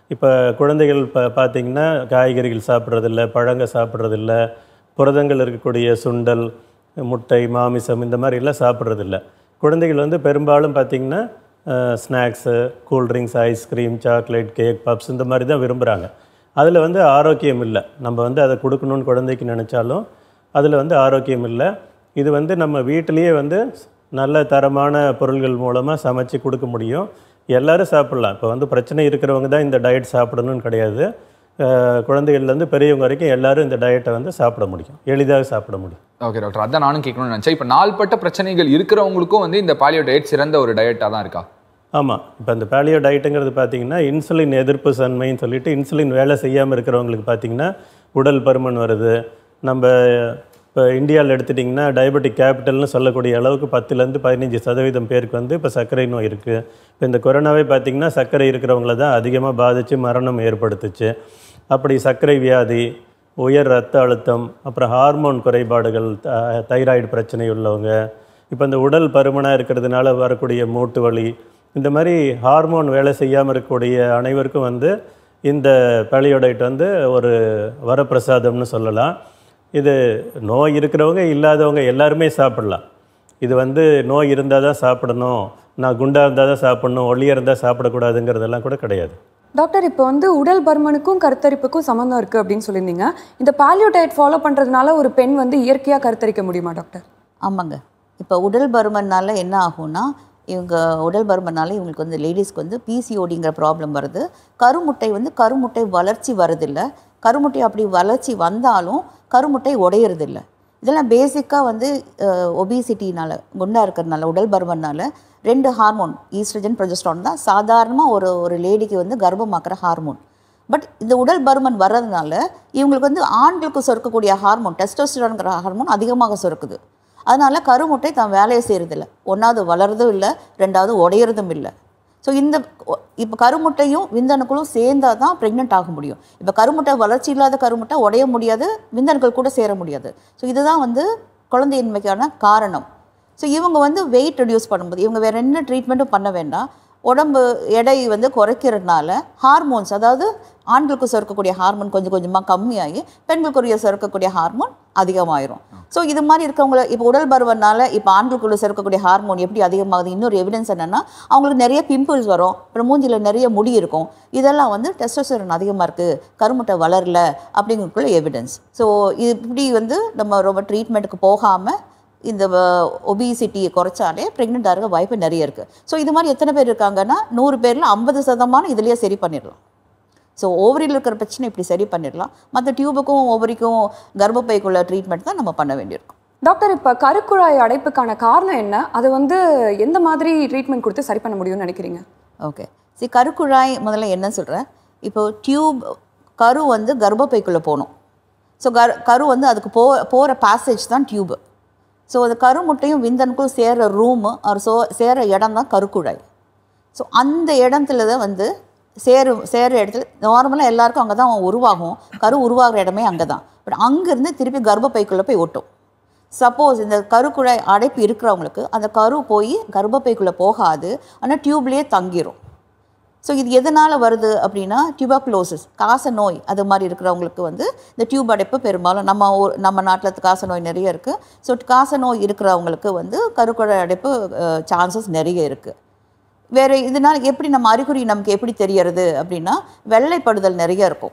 இப்போ குழந்தைகள் ப பார்த்தீங்கன்னா காய்கறிகள் சாப்பிட்றதில்ல பழங்க சாப்பிட்றதில்ல புரதங்கள் இருக்கக்கூடிய சுண்டல் முட்டை மாமிசம் இந்த மாதிரி எல்லாம் சாப்பிட்றதில்ல குழந்தைகள் வந்து பெரும்பாலும் பார்த்திங்கன்னா snacks cool drinks ice cream chocolate cake puffs இந்த மாதிரி தான் விரும்புகிறாங்க அதில் வந்து ஆரோக்கியம் இல்லை நம்ம வந்து அதை கொடுக்கணும்னு குழந்தைக்கு நினச்சாலும் அதில் வந்து ஆரோக்கியம் இல்லை இது வந்து நம்ம வீட்டிலேயே வந்து நல்ல தரமான பொருள்கள் மூலமாக சமைச்சு கொடுக்க முடியும் எல்லாரும் சாப்பிட்லாம் இப்போ வந்து பிரச்சனை இருக்கிறவங்க தான் இந்த டயட் சாப்பிடணும்னு கிடையாது அஹ் குழந்தைகள்லேருந்து பெரியவங்க வரைக்கும் எல்லாரும் இந்த டயட்டை வந்து சாப்பிட முடியும் எளிதாக சாப்பிட முடியும் ஓகே டாக்டர் அதான் நானும் கேட்கணும்னு நினைச்சேன் இப்போ நாள்பட்ட பிரச்சனைகள் இருக்கிறவங்களுக்கும் வந்து இந்த பாலியோ டயட் சிறந்த ஒரு டயட்டாக தான் இருக்கா ஆமாம் இப்போ இந்த பேலியோ டயட்டுங்கிறது பார்த்தீங்கன்னா இன்சுலின் எதிர்ப்பு தன்மைன்னு சொல்லிட்டு இன்சுலின் வேலை செய்யாமல் இருக்கிறவங்களுக்கு பார்த்தீங்கன்னா உடல் பருமன் வருது நம்ம இப்போ இந்தியாவில் எடுத்துட்டிங்கன்னா டயபெட்டிக் கேபிட்டல்னு சொல்லக்கூடிய அளவுக்கு பத்துலேருந்து பதினஞ்சு சதவீதம் பேருக்கு வந்து இப்போ சர்க்கரை நோய் இருக்குது இப்போ இந்த கொரோனாவே பார்த்தீங்கன்னா சர்க்கரை இருக்கிறவங்கள தான் அதிகமாக பாதித்து மரணம் ஏற்படுத்துச்சு அப்படி சர்க்கரை வியாதி உயர் ரத்த அழுத்தம் அப்புறம் ஹார்மோன் குறைபாடுகள் த- தைராய்டு பிரச்சனை உள்ளவங்க இப்போ இந்த உடல் பருமனாக இருக்கிறதுனால வரக்கூடிய மூட்டு வலி இந்த மாதிரி ஹார்மோன் வேலை செய்யாமல் இருக்கக்கூடிய அனைவருக்கும் வந்து இந்த பேலியோடைட் வந்து ஒரு வரப்பிரசாதம்னு சொல்லலாம் இது நோய் இருக்கிறவங்க இல்லாதவங்க எல்லாருமே சாப்பிடலாம் இது வந்து நோய் இருந்தால் தான் சாப்பிடணும் நான் குண்டாக இருந்தால் தான் சாப்பிடணும் ஒல்லியாக இருந்தால் சாப்பிடக்கூடாதுங்கிறதெல்லாம் கூட கிடையாது டாக்டர் இப்போ வந்து உடல் பருமனுக்கும் கருத்தரிப்புக்கும் சம்மந்தம் இருக்குது அப்படின்னு சொல்லியிருந்தீங்க இந்த பாலியோ டயட் ஃபாலோ பண்ணுறதுனால ஒரு பெண் வந்து இயற்கையாக கருத்தரிக்க முடியுமா டாக்டர் ஆமாங்க இப்போ உடல் பருமனால என்ன ஆகும்னா இவங்க உடல் பருமனால இவங்களுக்கு வந்து லேடிஸ்க்கு வந்து பிசிஓடிங்கிற ப்ராப்ளம் வருது கருமுட்டை வந்து கருமுட்டை வளர்ச்சி வருதில்ல கருமுட்டை அப்படி வளர்ச்சி வந்தாலும் கருமுட்டை உடையறதில்ல இதெல்லாம் பேசிக்காக வந்து ஒபிசிட்டினால குண்டா இருக்கிறதுனால உடல் பருமனால ரெண்டு ஹார்மோன் ஈஸ்ட்ரஜன் ப்ரொஜெஸ்ட்ரான் தான் சாதாரணமாக ஒரு ஒரு லேடிக்கு வந்து கர்ப்பமாக்குற ஹார்மோன் பட் இந்த உடல் பருமன் வர்றதுனால இவங்களுக்கு வந்து ஆண்களுக்கு சுரக்கக்கூடிய ஹார்மோன் டெஸ்டோஸ்டிரான்ங்கிற ஹார்மோன் அதிகமாக சுரக்குது அதனால கருமுட்டை தான் வேலையை செய்கிறதில்ல ஒன்றாவது வளர்றதும் இல்லை ரெண்டாவது உடையிறதும் இல்லை ஸோ இந்த இப்போ கருமுட்டையும் விந்தணுக்களும் சேர்ந்தா தான் ப்ரெக்னென்ட் ஆக முடியும் இப்போ கருமுட்டை வளர்ச்சி இல்லாத கருமுட்டை உடைய முடியாது விந்தணுக்கள் கூட சேர முடியாது ஸோ இதுதான் வந்து குழந்தையின்மைக்கான காரணம் ஸோ இவங்க வந்து வெயிட் ரெடியூஸ் பண்ணும்போது இவங்க வேறு என்ன ட்ரீட்மெண்ட்டும் பண்ண வேண்டாம் உடம்பு எடை வந்து குறைக்கிறதுனால ஹார்மோன்ஸ் அதாவது ஆண்களுக்கு சுரக்கக்கூடிய ஹார்மோன் கொஞ்சம் கொஞ்சமாக கம்மியாகி பெண்களுக்குரிய சுரக்கக்கூடிய ஹார்மோன் அதிகமாயிரும் ஸோ இது மாதிரி இருக்கவங்கள இப்போ உடல் பருவனால இப்போ ஆண்களுக்குள்ள சுரக்கக்கூடிய ஹார்மோன் எப்படி அதிகமாகுது இன்னொரு எவிடன்ஸ் என்னென்னா அவங்களுக்கு நிறைய பிம்பிள்ஸ் வரும் அப்புறம் மூஞ்சில நிறைய முடி இருக்கும் இதெல்லாம் வந்து டெஸ்டோஸ்டெரான் அதிகமாக இருக்குது கருமுட்டை வளரல அப்படிங்கிறதுக்குள்ள எவிடன்ஸ் ஸோ இது இப்படி வந்து நம்ம ரொம்ப ட்ரீட்மெண்ட்டுக்கு போகாமல் இந்த ஒபிசிட்டியை குறைச்சாலே ப்ரெக்னென்ட் ஆகிற வாய்ப்பு நிறைய இருக்குது ஸோ இது மாதிரி எத்தனை பேர் இருக்காங்கன்னா நூறு பேரில் ஐம்பது சதமானம் இதுலேயே சரி பண்ணிடலாம் ஸோ ஓவரியில் இருக்கிற பிரச்சனை இப்படி சரி பண்ணிடலாம் மற்ற டியூபுக்கும் ஓவரிக்கும் கர்ப்பப்பைக்குள்ள ட்ரீட்மெண்ட் தான் நம்ம பண்ண வேண்டியிருக்கும் டாக்டர் இப்போ கருக்குழாய் அடைப்புக்கான காரணம் என்ன அது வந்து எந்த மாதிரி ட்ரீட்மெண்ட் கொடுத்து சரி பண்ண முடியும்னு நினைக்கிறீங்க ஓகே சரி கருக்குழாய் முதல்ல என்ன சொல்கிறேன் இப்போ டியூப் கரு வந்து கர்ப்பப்பைக்குள்ளே போகணும் ஸோ கரு கரு வந்து அதுக்கு போ போகிற பேசேஜ் தான் டியூபு ஸோ அந்த கருமுட்டையும் விந்தனுக்கும் சேர ரூமு அவர் சோ சேர இடம் தான் கருக்குழாய் ஸோ அந்த இடத்துல தான் வந்து சேரு சேர இடத்துல நார்மலாக எல்லாருக்கும் அங்கே தான் உருவாகும் கரு உருவாகிற இடமே அங்கே தான் பட் அங்கேருந்து திருப்பி கர்ப்பப்பைக்குள்ளே போய் ஒட்டும் சப்போஸ் இந்த கருக்குழாய் அடைப்பு இருக்கிறவங்களுக்கு அந்த கரு போய் கர்ப்பப்பைக்குள்ளே போகாது ஆனால் டியூப்லேயே தங்கிரும் ஸோ இது எதனால் வருது அப்படின்னா டியூபக்லோசிஸ் காச நோய் அது மாதிரி இருக்கிறவங்களுக்கு வந்து இந்த டியூப் அடைப்பு பெரும்பாலும் நம்ம ஊர் நம்ம நாட்டில் காச நோய் நிறைய இருக்குது ஸோ காச நோய் இருக்கிறவங்களுக்கு வந்து கருக்குழாய் அடைப்பு சான்சஸ் நிறைய இருக்குது வேறு இதனால் எப்படி நம்ம அறிகுறி நமக்கு எப்படி தெரியறது அப்படின்னா வெள்ளைப்படுதல் நிறைய இருக்கும்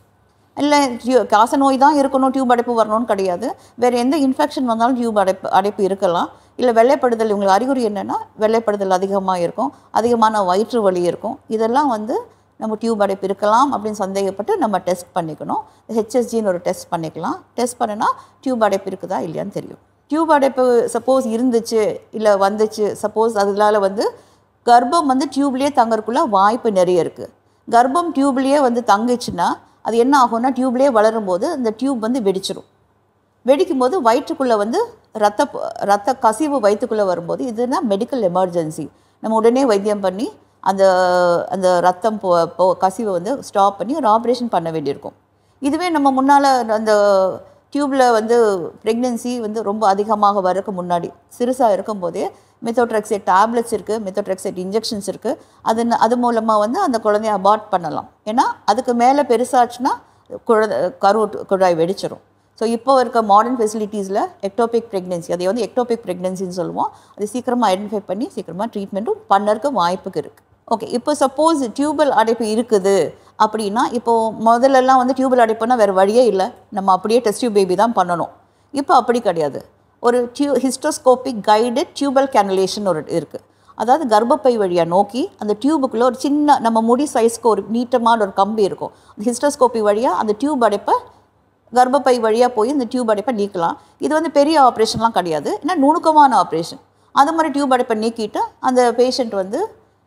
இல்லை டியூ காச நோய் தான் இருக்கணும் டியூப் அடைப்பு வரணும்னு கிடையாது வேறு எந்த இன்ஃபெக்ஷன் வந்தாலும் டியூப் அடைப்பு அடைப்பு இருக்கலாம் இல்லை வெள்ளைப்படுதல் இவங்களுக்கு அறிகுறி என்னென்னா வெள்ளைப்படுதல் அதிகமாக இருக்கும் அதிகமான வயிற்று வலி இருக்கும் இதெல்லாம் வந்து நம்ம டியூப் அடைப்பு இருக்கலாம் அப்படின்னு சந்தேகப்பட்டு நம்ம டெஸ்ட் பண்ணிக்கணும் ஹெச்எஸ்ஜின்னு ஒரு டெஸ்ட் பண்ணிக்கலாம் டெஸ்ட் பண்ணினா டியூப் அடைப்பு இருக்குதா இல்லையான்னு தெரியும் டியூப் அடைப்பு சப்போஸ் இருந்துச்சு இல்லை வந்துச்சு சப்போஸ் அதனால வந்து கர்ப்பம் வந்து டியூப்லேயே தங்கறதுக்குள்ள வாய்ப்பு நிறைய இருக்குது கர்ப்பம் டியூப்லேயே வந்து தங்குச்சுன்னா அது என்ன ஆகும்னா டியூப்லேயே வளரும்போது அந்த டியூப் வந்து வெடிச்சிரும் வெடிக்கும் போது வயிற்றுக்குள்ளே வந்து ரத்த ப- ரத்த கசிவு வயிற்றுக்குள்ளே வரும்போது இதுனா மெடிக்கல் எமர்ஜென்சி நம்ம உடனே வைத்தியம் பண்ணி அந்த அந்த ரத்தம் போ போ கசிவை வந்து ஸ்டாப் பண்ணி ஒரு ஆப்ரேஷன் பண்ண வேண்டியிருக்கும் இதுவே நம்ம முன்னால் அந்த டியூப்பில் வந்து ப்ரெக்னென்சி வந்து ரொம்ப அதிகமாக வரக்கு முன்னாடி சிறுசாக இருக்கும்போதே மெத்தோட்ரெக்சேட் டேப்லெட்ஸ் இருக்குது மெத்தோட்ரெக்சேட் இன்ஜெக்ஷன்ஸ் இருக்குது அது ந- அது மூலமாக வந்து அந்த குழந்தைய அபார்ட் பண்ணலாம் ஏன்னா அதுக்கு மேலே பெருசாச்சுன்னா குழந்தை கரு குழாய் வெடிச்சிரும் ஸோ இப்போ இருக்க மாடர்ன் ஃபெசிலிட்டிஸில் எக்டோபிக் ப்ரெக்னென்சி அதை வந்து எக்டோபிக் ப்ரெக்னென்சின்னு சொல்லுவோம் அது சீக்கிரமாக ஐடென்டிஃபை பண்ணி சீக்கிரமாக ட்ரீட்மெண்ட்டும் பண்ணறதுக்கு வாய்ப்புக்கு இருக்குது ஓகே இப்போ சப்போஸ் டியூபல் அடைப்பு இருக்குது அப்படின்னா இப்போ முதல்லலாம் வந்து டியூபல் அடைப்புனா வேறு வழியே இல்லை நம்ம அப்படியே டெஸ்ட் டியூப் பேபி தான் பண்ணணும் இப்போ அப்படி கிடையாது ஒரு டியூ ஹிஸ்டோஸ்கோபிக் கைடட் டியூபல் கேனலேஷன் ஒரு இருக்குது அதாவது கர்ப்பப்பை வழியாக நோக்கி அந்த டியூபுக்குள்ளே ஒரு சின்ன நம்ம முடி சைஸ்க்கு ஒரு நீட்டமான ஒரு கம்பி இருக்கும் அந்த ஹிஸ்டோஸ்கோபி வழியாக அந்த டியூப் அடைப்பை கர்ப்பப்பை வழியாக போய் இந்த டியூப் அடைப்பை நீக்கலாம் இது வந்து பெரிய ஆப்ரேஷன்லாம் கிடையாது ஏன்னா நுணுக்கமான ஆப்ரேஷன் அந்த மாதிரி டியூப் அடைப்பை நீக்கிட்டு அந்த பேஷண்ட் வந்து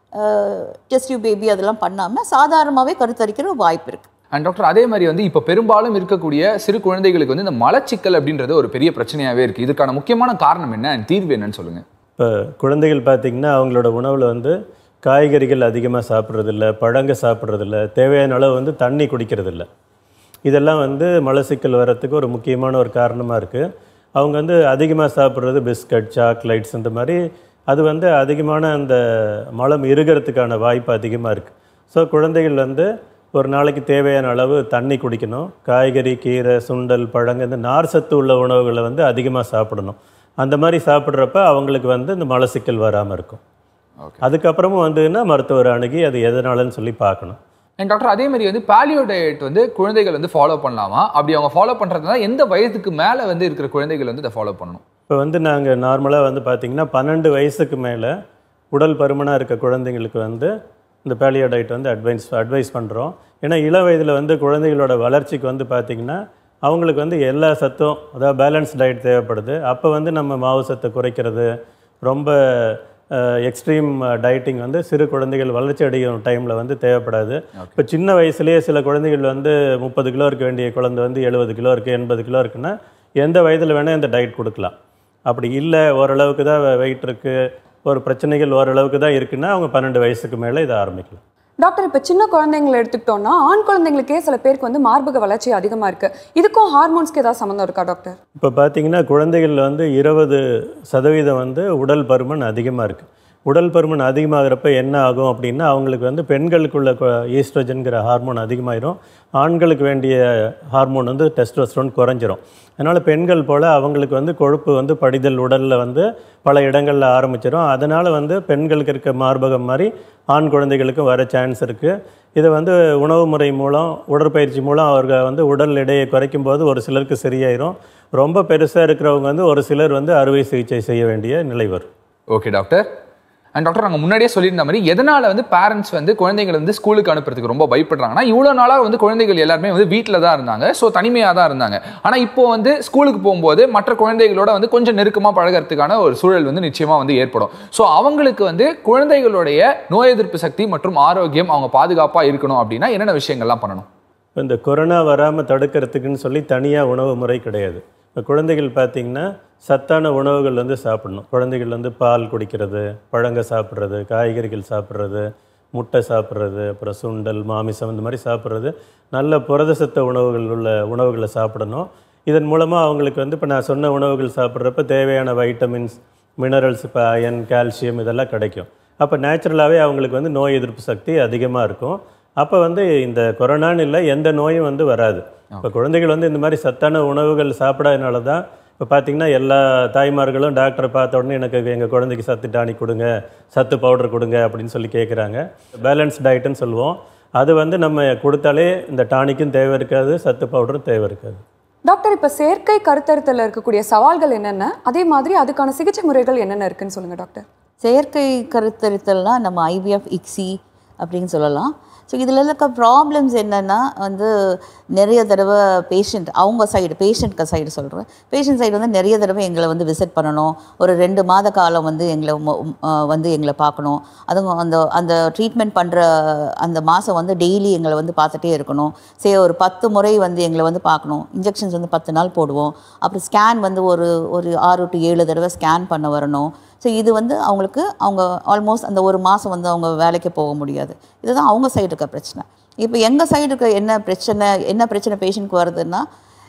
டெஸ்ட் டியூப் பேபி அதெல்லாம் பண்ணாமல் சாதாரணமாகவே கருத்தரிக்கிற வாய்ப்பு இருக்குது அண்ட் டாக்டர் அதே மாதிரி வந்து இப்போ பெரும்பாலும் இருக்கக்கூடிய சிறு குழந்தைகளுக்கு வந்து இந்த மலச்சிக்கல் அப்படின்றது ஒரு பெரிய பிரச்சனையாவே இருக்கு இதுக்கான முக்கியமான காரணம் என்ன and தீர்வு என்னன்னு சொல்லுங்க இப்போ குழந்தைகள் பார்த்திங்கன்னா அவங்களோட உணவில் வந்து காய்கறிகள் அதிகமாக சாப்பிட்றதில்ல பழங்க சாப்பிட்றதில்ல தேவையான அளவு வந்து தண்ணி குடிக்கிறதில்ல இதெல்லாம் வந்து மலச்சிக்கல் வர்றதுக்கு ஒரு முக்கியமான ஒரு காரணமாக இருக்குது அவங்க வந்து அதிகமாக சாப்பிட்றது பிஸ்கட் சாக்லேட்ஸ் இந்த மாதிரி அது வந்து அதிகமான அந்த மலம் இருகிறதுக்கான வாய்ப்பு அதிகமாக இருக்குது ஸோ குழந்தைகள் வந்து ஒரு நாளைக்கு தேவையான அளவு தண்ணி குடிக்கணும் காய்கறி கீரை சுண்டல் பழங்க இந்த நார் சத்து உள்ள உணவுகளை வந்து அதிகமாக சாப்பிடணும் அந்த மாதிரி சாப்பிட்றப்ப அவங்களுக்கு வந்து இந்த மலச்சிக்கல் வராமல் இருக்கும் Okay. அதுக்கப்புறமும் வந்துன்னா மருத்துவர் அணுகி அது எதனாலன்னு சொல்லி பார்க்கணும் அண்ட் டாக்டர் அதே மாதிரி வந்து பாலியோ டயட் வந்து குழந்தைகள் வந்து ஃபாலோ பண்ணலாமா அப்படி அவங்க ஃபாலோ பண்றதுனா எந்த வயதுக்கு மேல வந்து இருக்கிற குழந்தைகள் வந்து இதை ஃபாலோ பண்ணணும் இப்போ வந்து நாங்கள் நார்மலாக வந்து பார்த்திங்கன்னா பன்னெண்டு வயசுக்கு மேலே உடல் பருமனாக இருக்க குழந்தைங்களுக்கு வந்து இந்த பேலியோ டயட் வந்து அட்வைஸ் அட்வைஸ் பண்ணுறோம் ஏன்னா இள வயதில் வந்து குழந்தைகளோட வளர்ச்சிக்கு வந்து பார்த்திங்கன்னா அவங்களுக்கு வந்து எல்லா சத்தும் அதாவது பேலன்ஸ் டயட் தேவைப்படுது அப்போ வந்து நம்ம மாவு சத்தை குறைக்கிறது ரொம்ப எக்ஸ்ட்ரீம் டயட்டிங் வந்து சிறு குழந்தைகள் வளர்ச்சி அடையும் டைமில் வந்து தேவைப்படாது இப்போ சின்ன வயசுலேயே சில குழந்தைகள் வந்து முப்பது கிலோ இருக்க வேண்டிய குழந்தை வந்து எழுபது கிலோ இருக்குது எண்பது கிலோ இருக்குன்னா எந்த வயதில் வேணால் இந்த டயட் கொடுக்கலாம் அப்படி இல்லை ஓரளவுக்கு தான் வெயிட் இருக்குது ஒரு பிரச்சனைகள் ஓரளவுக்கு தான் இருக்குன்னா அவங்க பன்னெண்டு வயசுக்கு மேலே இதை ஆரம்பிக்கலாம் டாக்டர் இப்போ சின்ன குழந்தைங்களை எடுத்துக்கிட்டோம்னா ஆண் குழந்தைங்களுக்கே சில பேருக்கு வந்து மார்பக வளர்ச்சி அதிகமாக இருக்கு இதுக்கும் ஹார்மோன்ஸ்க்கு ஏதாவது சம்மந்தம் இருக்கா டாக்டர் இப்போ பார்த்தீங்கன்னா குழந்தைகளில் வந்து இருபது சதவீதம் வந்து உடல் பருமன் அதிகமாக இருக்குது உடல் பருமன் அதிகமாகிறப்ப என்ன ஆகும் அப்படின்னா அவங்களுக்கு வந்து பெண்களுக்குள்ள ஈஸ்ட்ரோஜன்கிற ஹார்மோன் அதிகமாயிரும் ஆண்களுக்கு வேண்டிய ஹார்மோன் வந்து டெஸ்டோஸ்டரோன் குறைஞ்சிரும் அதனால் பெண்கள் போல் அவங்களுக்கு வந்து கொழுப்பு வந்து படிதல் உடலில் வந்து பல இடங்களில் ஆரம்பிச்சிடும் அதனால் வந்து பெண்களுக்கு இருக்க மார்பகம் மாதிரி ஆண் குழந்தைகளுக்கும் வர சான்ஸ் இருக்குது இதை வந்து உணவு முறை மூலம் உடற்பயிற்சி மூலம் அவர்கள் வந்து உடல் எடையை குறைக்கும் போது ஒரு சிலருக்கு சரியாயிரும் ரொம்ப பெருசாக இருக்கிறவங்க வந்து ஒரு சிலர் வந்து அறுவை சிகிச்சை செய்ய வேண்டிய நிலை வரும் ஓகே டாக்டர் அண்ட் டாக்டர் நாங்கள் முன்னாடியே சொல்லியிருந்த மாதிரி எதனால வந்து பேரண்ட்ஸ் வந்து குழந்தைகளை வந்து ஸ்கூலுக்கு அனுப்புறதுக்கு ரொம்ப பயப்படுறாங்கன்னா இவ்வளோ நாளாக வந்து குழந்தைகள் எல்லாருமே வந்து வீட்டில் தான் இருந்தாங்க ஸோ தனிமையாக தான் இருந்தாங்க ஆனால் இப்போ வந்து ஸ்கூலுக்கு போகும்போது மற்ற குழந்தைகளோட வந்து கொஞ்சம் நெருக்கமாக பழகிறதுக்கான ஒரு சூழல் வந்து நிச்சயமாக வந்து ஏற்படும் ஸோ அவங்களுக்கு வந்து குழந்தைகளுடைய நோய் எதிர்ப்பு சக்தி மற்றும் ஆரோக்கியம் அவங்க பாதுகாப்பாக இருக்கணும் அப்படின்னா என்னென்ன விஷயங்கள்லாம் பண்ணணும் இப்போ இந்த கொரோனா வராமல் தடுக்கிறதுக்குன்னு சொல்லி தனியாக உணவு முறை கிடையாது இப்போ குழந்தைகள் பார்த்திங்கன்னா சத்தான உணவுகள் வந்து சாப்பிடணும் குழந்தைகள் வந்து பால் குடிக்கிறது பழங்க சாப்பிட்றது காய்கறிகள் சாப்பிட்றது முட்டை சாப்பிட்றது அப்புறம் சுண்டல் மாமிசம் இந்த மாதிரி சாப்பிட்றது நல்ல புரதசத்த உணவுகள் உள்ள உணவுகளை சாப்பிடணும் இதன் மூலமாக அவங்களுக்கு வந்து இப்போ நான் சொன்ன உணவுகள் சாப்பிட்றப்ப தேவையான வைட்டமின்ஸ் மினரல்ஸ் இப்போ அயன் கால்சியம் இதெல்லாம் கிடைக்கும் அப்போ நேச்சுரலாகவே அவங்களுக்கு வந்து நோய் எதிர்ப்பு சக்தி அதிகமாக இருக்கும் அப்போ வந்து இந்த கொரோனான்னு இல்லை எந்த நோயும் வந்து வராது இப்போ குழந்தைகள் வந்து இந்த மாதிரி சத்தான உணவுகள் சாப்பிடாதனால தான் இப்போ பார்த்தீங்கன்னா எல்லா தாய்மார்களும் டாக்டரை பார்த்த உடனே எனக்கு எங்கள் குழந்தைக்கு சத்து டானிக் கொடுங்க சத்து பவுடர் கொடுங்க அப்படின்னு சொல்லி கேட்குறாங்க பேலன்ஸ் டயட்டுன்னு சொல்லுவோம் அது வந்து நம்ம கொடுத்தாலே இந்த டானிக்கும் தேவை இருக்காது சத்து பவுடரும் தேவை இருக்காது டாக்டர் இப்போ செயற்கை கருத்தரித்தல இருக்கக்கூடிய சவால்கள் என்னென்ன அதே மாதிரி அதுக்கான சிகிச்சை முறைகள் என்னென்ன இருக்குன்னு சொல்லுங்க டாக்டர் செயற்கை கருத்தரித்தல்னால் நம்ம ஐவிஎஃப் இக்ஸி அப்படின்னு சொல்லலாம் ஸோ இதில் இருக்க ப்ராப்ளம்ஸ் என்னென்னா வந்து நிறைய தடவை பேஷண்ட் அவங்க சைடு பேஷண்ட்க்கு சைடு சொல்கிறேன் பேஷண்ட் சைடு வந்து நிறைய தடவை எங்களை வந்து விசிட் பண்ணணும் ஒரு ரெண்டு மாத காலம் வந்து எங்களை ம- அஹ் வந்து எங்களை பார்க்கணும் அதுவும் அந்த அந்த ட்ரீட்மெண்ட் பண்ணுற அந்த மாதம் வந்து டெய்லி எங்களை வந்து பார்த்துட்டே இருக்கணும் சரி ஒரு பத்து முறை வந்து எங்களை வந்து பார்க்கணும் இன்ஜெக்ஷன்ஸ் வந்து பத்து நாள் போடுவோம் அப்புறம் ஸ்கேன் வந்து ஒரு ஒரு ஆறு டு ஏழு தடவை ஸ்கேன் பண்ண வரணும் ஸோ இது வந்து அவங்களுக்கு அவங்க ஆல்மோஸ்ட் அந்த ஒரு மாதம் வந்து அவங்க வேலைக்கு போக முடியாது இதுதான் அவங்க சைடு இருக்க பிரச்சனை இப்போ எங்கள் சைடு இருக்க என்ன பிரச்சனை என்ன பிரச்சனை பேஷண்ட்க்கு வருதுன்னா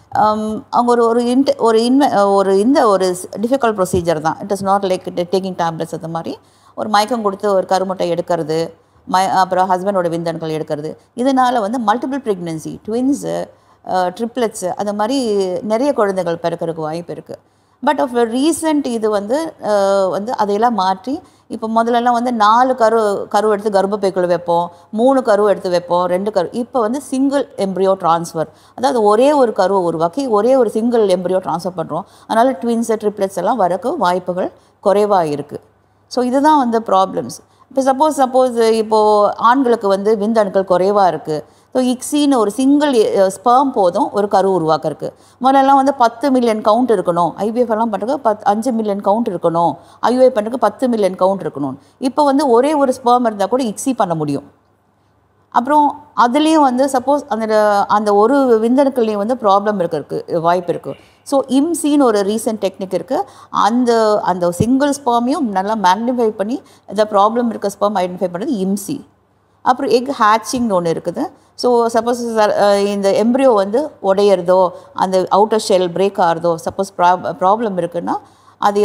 அவங்க ஒரு ஒரு இன்ட் ஒரு இன்வெ ஒரு இந்த ஒரு டிஃபிகல்ட் ப்ரொசீஜர் தான் it is not like taking tablets அந்த மாதிரி ஒரு மயக்கம் கொடுத்து ஒரு கருமுட்டை எடுக்கிறது ம அப்புறம் ஹஸ்பண்டோட விந்தணுக்கள் எடுக்கிறது இதனால் வந்து மல்டிபிள் ப்ரெக்னென்சி ட்வின்ஸு ட்ரிப்ளெட்ஸு அந்த மாதிரி நிறைய குழந்தைகள் பிறக்கிறதுக்கு வாய்ப்பு இருக்குது பட் ஆஃப் ரீசெண்ட் இது வந்து அஹ், வந்து அதையெல்லாம் மாற்றி இப்போ முதல்லலாம் வந்து நாலு கரு கரு எடுத்து கர்ப்பப்பைக்குள்ள வைப்போம் மூணு கரு எடுத்து வைப்போம் ரெண்டு கரு இப்போ வந்து சிங்கிள் எம்ப்ரியோ ட்ரான்ஸ்ஃபர் அதாவது ஒரே ஒரு கருவை உருவாக்கி ஒரே ஒரு சிங்கிள் எம்ப்ரியோ ட்ரான்ஸ்ஃபர் பண்ணுறோம் அதனால் ட்வின்ஸு ட்ரிப்ளெட்ஸ் எல்லாம் வரக்கு வாய்ப்புகள் குறைவாக இருக்குது ஸோ இதுதான் வந்து ப்ராப்ளம்ஸ் இப்போ சப்போஸ் சப்போஸ் இப்போது ஆண்களுக்கு வந்து விந்தணுக்கள் குறைவாக இருக்குது ஸோ இக்ஸின்னு ஒரு சிங்கிள் ஸ்பெர்ம் போதும் ஒரு கரு உருவாக்கறதுக்கு முதல்லலாம் வந்து பத்து மில்லியன் கவுண்ட் இருக்கணும் ஐவிஎஃப் எல்லாம் பண்ணுறதுக்கு பத் அஞ்சு மில்லியன் கவுண்ட் இருக்கணும் ஐயுஐ பண்ணுறதுக்கு பத்து மில்லியன் கவுண்ட் இருக்கணும் இப்போ வந்து ஒரே ஒரு ஸ்பெர்ம் இருந்தால் கூட இக்ஸி பண்ண முடியும் அப்புறம் அதுலேயும் வந்து சப்போஸ் அந்த அந்த ஒரு விந்தணுக்கள்லேயும் வந்து ப்ராப்ளம் இருக்கிறதுக்கு வாய்ப்பு இருக்குது ஸோ இம்சின்னு ஒரு ரீசன்ட் டெக்னிக் இருக்குது அந்த அந்த சிங்கிள் ஸ்பெர்மையும் நல்லா மேக்னிஃபை பண்ணி இந்த ப்ராப்ளம் இருக்க ஸ்பெர்ம் ஐடென்டிஃபை பண்ணுறது இம்சி அப்புறம் எக் ஹேட்சிங்னு ஒன்று இருக்குது ஸோ சப்போஸ் இந்த எம்ப்ரியோ வந்து உடையிறதோ அந்த அவுட்டர் ஷெல் பிரேக் ஆகிறதோ சப்போஸ் ப்ராப்ளம் இருக்குன்னா அது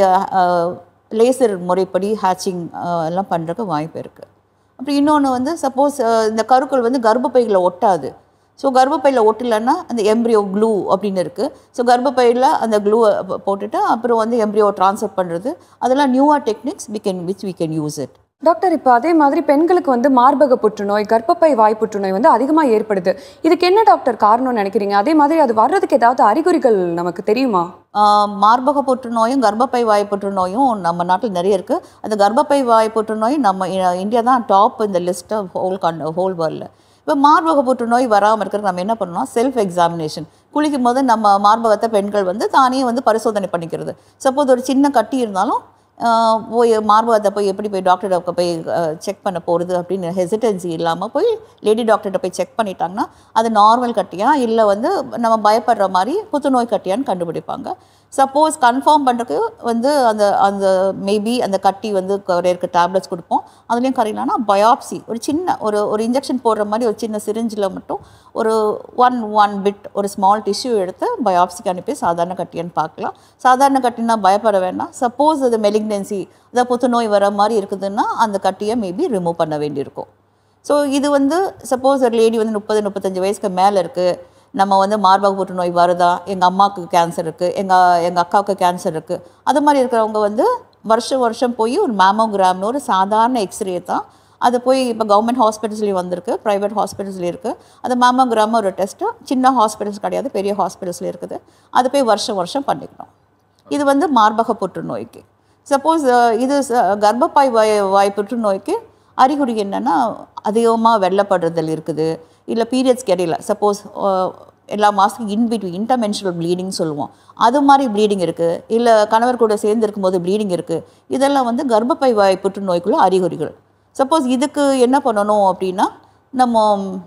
லேசர் முறைப்படி ஹேட்சிங் எல்லாம் பண்ணுறதுக்கு வாய்ப்பு இருக்குது அப்புறம் இன்னொன்று வந்து சப்போஸ் இந்த கருக்கள் வந்து கர்ப்பப்பையில் ஒட்டாது ஸோ கர்ப்பப்பையில் ஒட்டலைன்னா அந்த எம்ப்ரியோ க்ளூ அப்படின்னு இருக்குது ஸோ கர்ப்பப்பையில் அந்த க்ளூவை போட்டுட்டு அப்புறம் வந்து எம்ப்ரியோ ட்ரான்ஸ்ஃபர் பண்ணுறது அதெல்லாம் நியூவாக techniques we can which we can use it doctor இப்போ அதே மாதிரி பெண்களுக்கு வந்து மார்பக புற்றுநோய் கர்ப்பப்பை வாய் புற்றுநோய் வந்து அதிகமாக ஏற்படுது இதுக்கு என்ன டாக்டர் காரணம்னு நினைக்கிறீங்க அதே மாதிரி அது வர்றதுக்கு ஏதாவது அறிகுறிகள் நமக்கு தெரியுமா ஆஹ் மார்பக புற்றுநோயும் கர்ப்பப்பை வாய் புற்றுநோயும் நம்ம நாட்டில் நிறைய இருக்குது அந்த கர்ப்பப்பை வாய் புற்றுநோய் நம்ம இ- இந்தியா தான் டாப் இந்த லிஸ்ட் ஆஃப் ஹோல் கன் ஹோல் வேர்ல்டில் இப்போ மார்பக புற்றுநோய் வராமல் இருக்கிறது நம்ம என்ன பண்ணணும் செல்ஃப் எக்ஸாமினேஷன் குளிக்கும் போது நம்ம மார்பகத்தை பெண்கள் வந்து தானே வந்து பரிசோதனை பண்ணிக்கிறது சப்போஸ் ஒரு சின்ன கட்டி இருந்தாலும் ஆஹ் போய் மார்பகத்தை போய் எப்படி போய் டாக்டர்கிட்ட போய் செக் பண்ண போகிறது அப்படின்னு ஹெசிடன்சி இல்லாமல் போய் லேடி டாக்டர்கிட்ட போய் செக் பண்ணிட்டாங்கன்னா அது நார்மல் கட்டியா இல்லை வந்து நம்ம பயப்படுற மாதிரி புற்றுநோய் கட்டியான்னு கண்டுபிடிப்பாங்க சப்போஸ் கன்ஃபார்ம் பண்ணுறதுக்கு வந்து அந்த அந்த மேபி அந்த கட்டி வந்து இருக்க டேப்லெட்ஸ் கொடுப்போம் அதுலேயும் கரையிலனா பயாப்சி ஒரு சின்ன ஒரு ஒரு இன்ஜெக்ஷன் போடுற மாதிரி ஒரு சின்ன சிரிஞ்சில் மட்டும் ஒரு ஒன் ஒன் பிட் ஒரு ஸ்மால் டிஷ்யூ எடுத்து பயாப்சிக்கு அனுப்பி சாதாரண கட்டியான்னு பார்க்கலாம் சாதாரண கட்டினா பயப்பட வேண்டாம் சப்போஸ் அது மெலிக்னன்சி அதாவது புற்றுநோய் வர மாதிரி இருக்குதுன்னா அந்த கட்டியை மேபி ரிமூவ் பண்ண வேண்டியிருக்கும் ஸோ இது வந்து சப்போஸ் ஒரு லேடி வந்து முப்பது முப்பத்தஞ்சு வயசுக்கு மேலே இருக்குது நம்ம வந்து மார்பக புற்றுநோய் வருதா எங்கள் அம்மாவுக்கு கேன்சர் இருக்குது எங்கள் எங்கள் அக்காவுக்கு கேன்சர் இருக்குது அது மாதிரி இருக்கிறவங்க வந்து வருஷம் வருஷம் போய் ஒரு மேமோகிராம்னு ஒரு சாதாரண எக்ஸ்ரே தான் அது போய் இப்போ கவர்மெண்ட் ஹாஸ்பிட்டல்ஸ்லேயும் வந்திருக்கு ப்ரைவேட் ஹாஸ்பிட்டல்ஸ்லேயும் இருக்குது அது மேமோகிராம் ஒரு டெஸ்ட்டு சின்ன ஹாஸ்பிட்டல்ஸ் கிடையாது பெரிய ஹாஸ்பிட்டல்ஸ்லேயும் இருக்குது அது போய் வருஷம் வருஷம் பண்ணிக்கணும் இது வந்து மார்பக புற்றுநோய்க்கு சப்போஸ் இது ச- கர்ப்பப்பை வாய் வாய் புற்றுநோய்க்கு அறிகுறி என்னென்னா அதிகமாக வெள்ளப்படுறதல் இருக்குது இல்லை பீரியட்ஸ்க்கு இடையில சப்போஸ் எல்லா மாதத்துக்கு இன்பிட்வீன் இன்டர்மென்ஷனல் ப்ளீடிங் சொல்லுவோம் அது மாதிரி ப்ளீடிங் இருக்குது இல்லை கணவர் கூட சேர்ந்து இருக்கும்போது ப்ளீடிங் இருக்குது இதெல்லாம் வந்து கர்ப்பப்பை வாய் புற்றுநோய்க்குள்ள அறிகுறிகள் சப்போஸ் இதுக்கு என்ன பண்ணணும் அப்படின்னா நம்ம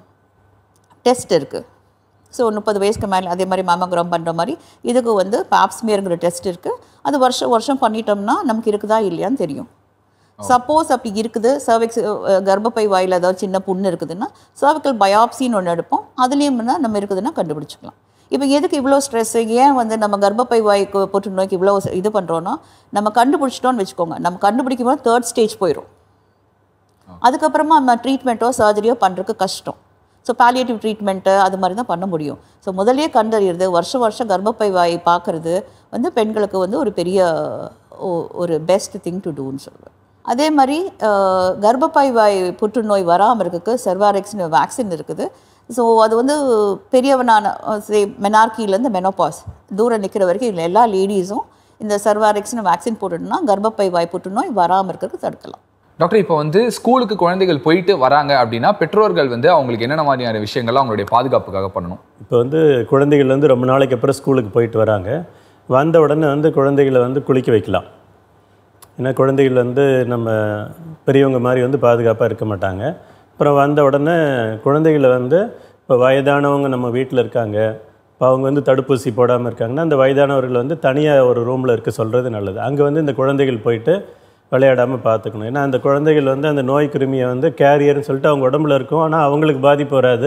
டெஸ்ட் இருக்குது ஸோ முப்பது வயசுக்கு மேலே அதே மாதிரி மேமோகிராம் பண்ணுற மாதிரி இதுக்கு வந்து பாப்ஸ்மியருங்கிற டெஸ்ட் இருக்குது அது வருஷம் வருஷம் பண்ணிட்டோம்னா நமக்கு இருக்குதா இல்லையான்னு தெரியும் சப்போஸ் அப்படி இருக்குது சர்விக்ஸ் கர்ப்பப்பை வாயில் ஏதாவது சின்ன புண்ணு இருக்குதுன்னா சர்விக்கல் பயாப்சின்னு ஒன்று எடுப்போம் அதுலேயும் நம்ம இருக்குதுன்னா கண்டுபிடிச்சிக்கலாம் இப்போ எதுக்கு இவ்வளோ ஸ்ட்ரெஸ் ஏன் வந்து நம்ம கர்ப்பப்பை வாய்க்கு புற்றுநோய்க்கு இவ்வளோ இது பண்ணுறோன்னா நம்ம கண்டுபிடிச்சிட்டோம்னு வச்சுக்கோங்க நம்ம கண்டுபிடிக்கும் போது தேர்ட் ஸ்டேஜ் போயிடும் அதுக்கப்புறமா நம்ம ட்ரீட்மெண்ட்டோ சர்ஜரியோ பண்ணுறதுக்கு கஷ்டம் ஸோ பாலியேட்டிவ் ட்ரீட்மெண்ட்டு அது மாதிரி தான் பண்ண முடியும் ஸோ முதல்லயே கண்டறியறது வருஷம் வருஷம் கர்ப்பப்பை வாய் பார்க்கறது வந்து பெண்களுக்கு வந்து ஒரு பெரிய ஒ- ஒரு பெஸ்ட் திங் டு டூன்னு சொல்லுவேன் அதே மாதிரி அஹ், கர்ப்பப்பை வாய் புற்றுநோய் வராமல் இருக்கிறதுக்கு செர்வாரெக்ஸ்னு வேக்சின் இருக்குது ஸோ அது வந்து பெரியவனான சே மெனார்கிலேருந்து மெனோபாஸ் தூரம் நிற்கிற வரைக்கும் இதுல எல்லா லேடிஸும் இந்த செர்வாரெக்ஸ்னு வேக்சின் போட்டுட்டோம்னா கர்ப்பப்பை வாய் புற்றுநோய் வராமல் இருக்கிறதுக்கு தடுக்கலாம் டாக்டர் இப்போ வந்து ஸ்கூலுக்கு குழந்தைகள் போயிட்டு வராங்க அப்படின்னா பெற்றோர்கள் வந்து அவங்களுக்கு என்னென்ன மாதிரியான விஷயங்கள்லாம் அவங்களுடைய பாதுகாப்புக்காக பண்ணணும் இப்போ வந்து குழந்தைகள் வந்து ரொம்ப நாளைக்கு அப்புறம் ஸ்கூலுக்கு போயிட்டு வராங்க வந்த உடனே வந்து குழந்தைகளை வந்து குளிக்க வைக்கலாம் ஏன்னா குழந்தைகள் வந்து நம்ம பெரியவங்க மாதிரி வந்து பாதுகாப்பாக இருக்க மாட்டாங்க அப்புறம் வந்த உடனே குழந்தைகளை வந்து இப்போ வயதானவங்க நம்ம வீட்டில் இருக்காங்க இப்போ அவங்க வந்து தடுப்பூசி போடாமல் இருக்காங்கன்னா அந்த வயதானவர்கள் வந்து தனியாக ஒரு ரூமில் இருக்க சொல்கிறது நல்லது அங்கே வந்து இந்த குழந்தைகள் போயிட்டு விளையாடாமல் பார்த்துக்கணும் ஏன்னா அந்த குழந்தைகள் வந்து அந்த நோய் கிருமியை வந்து கேரியர்னு சொல்லிட்டு அவங்க உடம்புல இருக்கும் ஆனால் அவங்களுக்கு பாதிப்பு வராது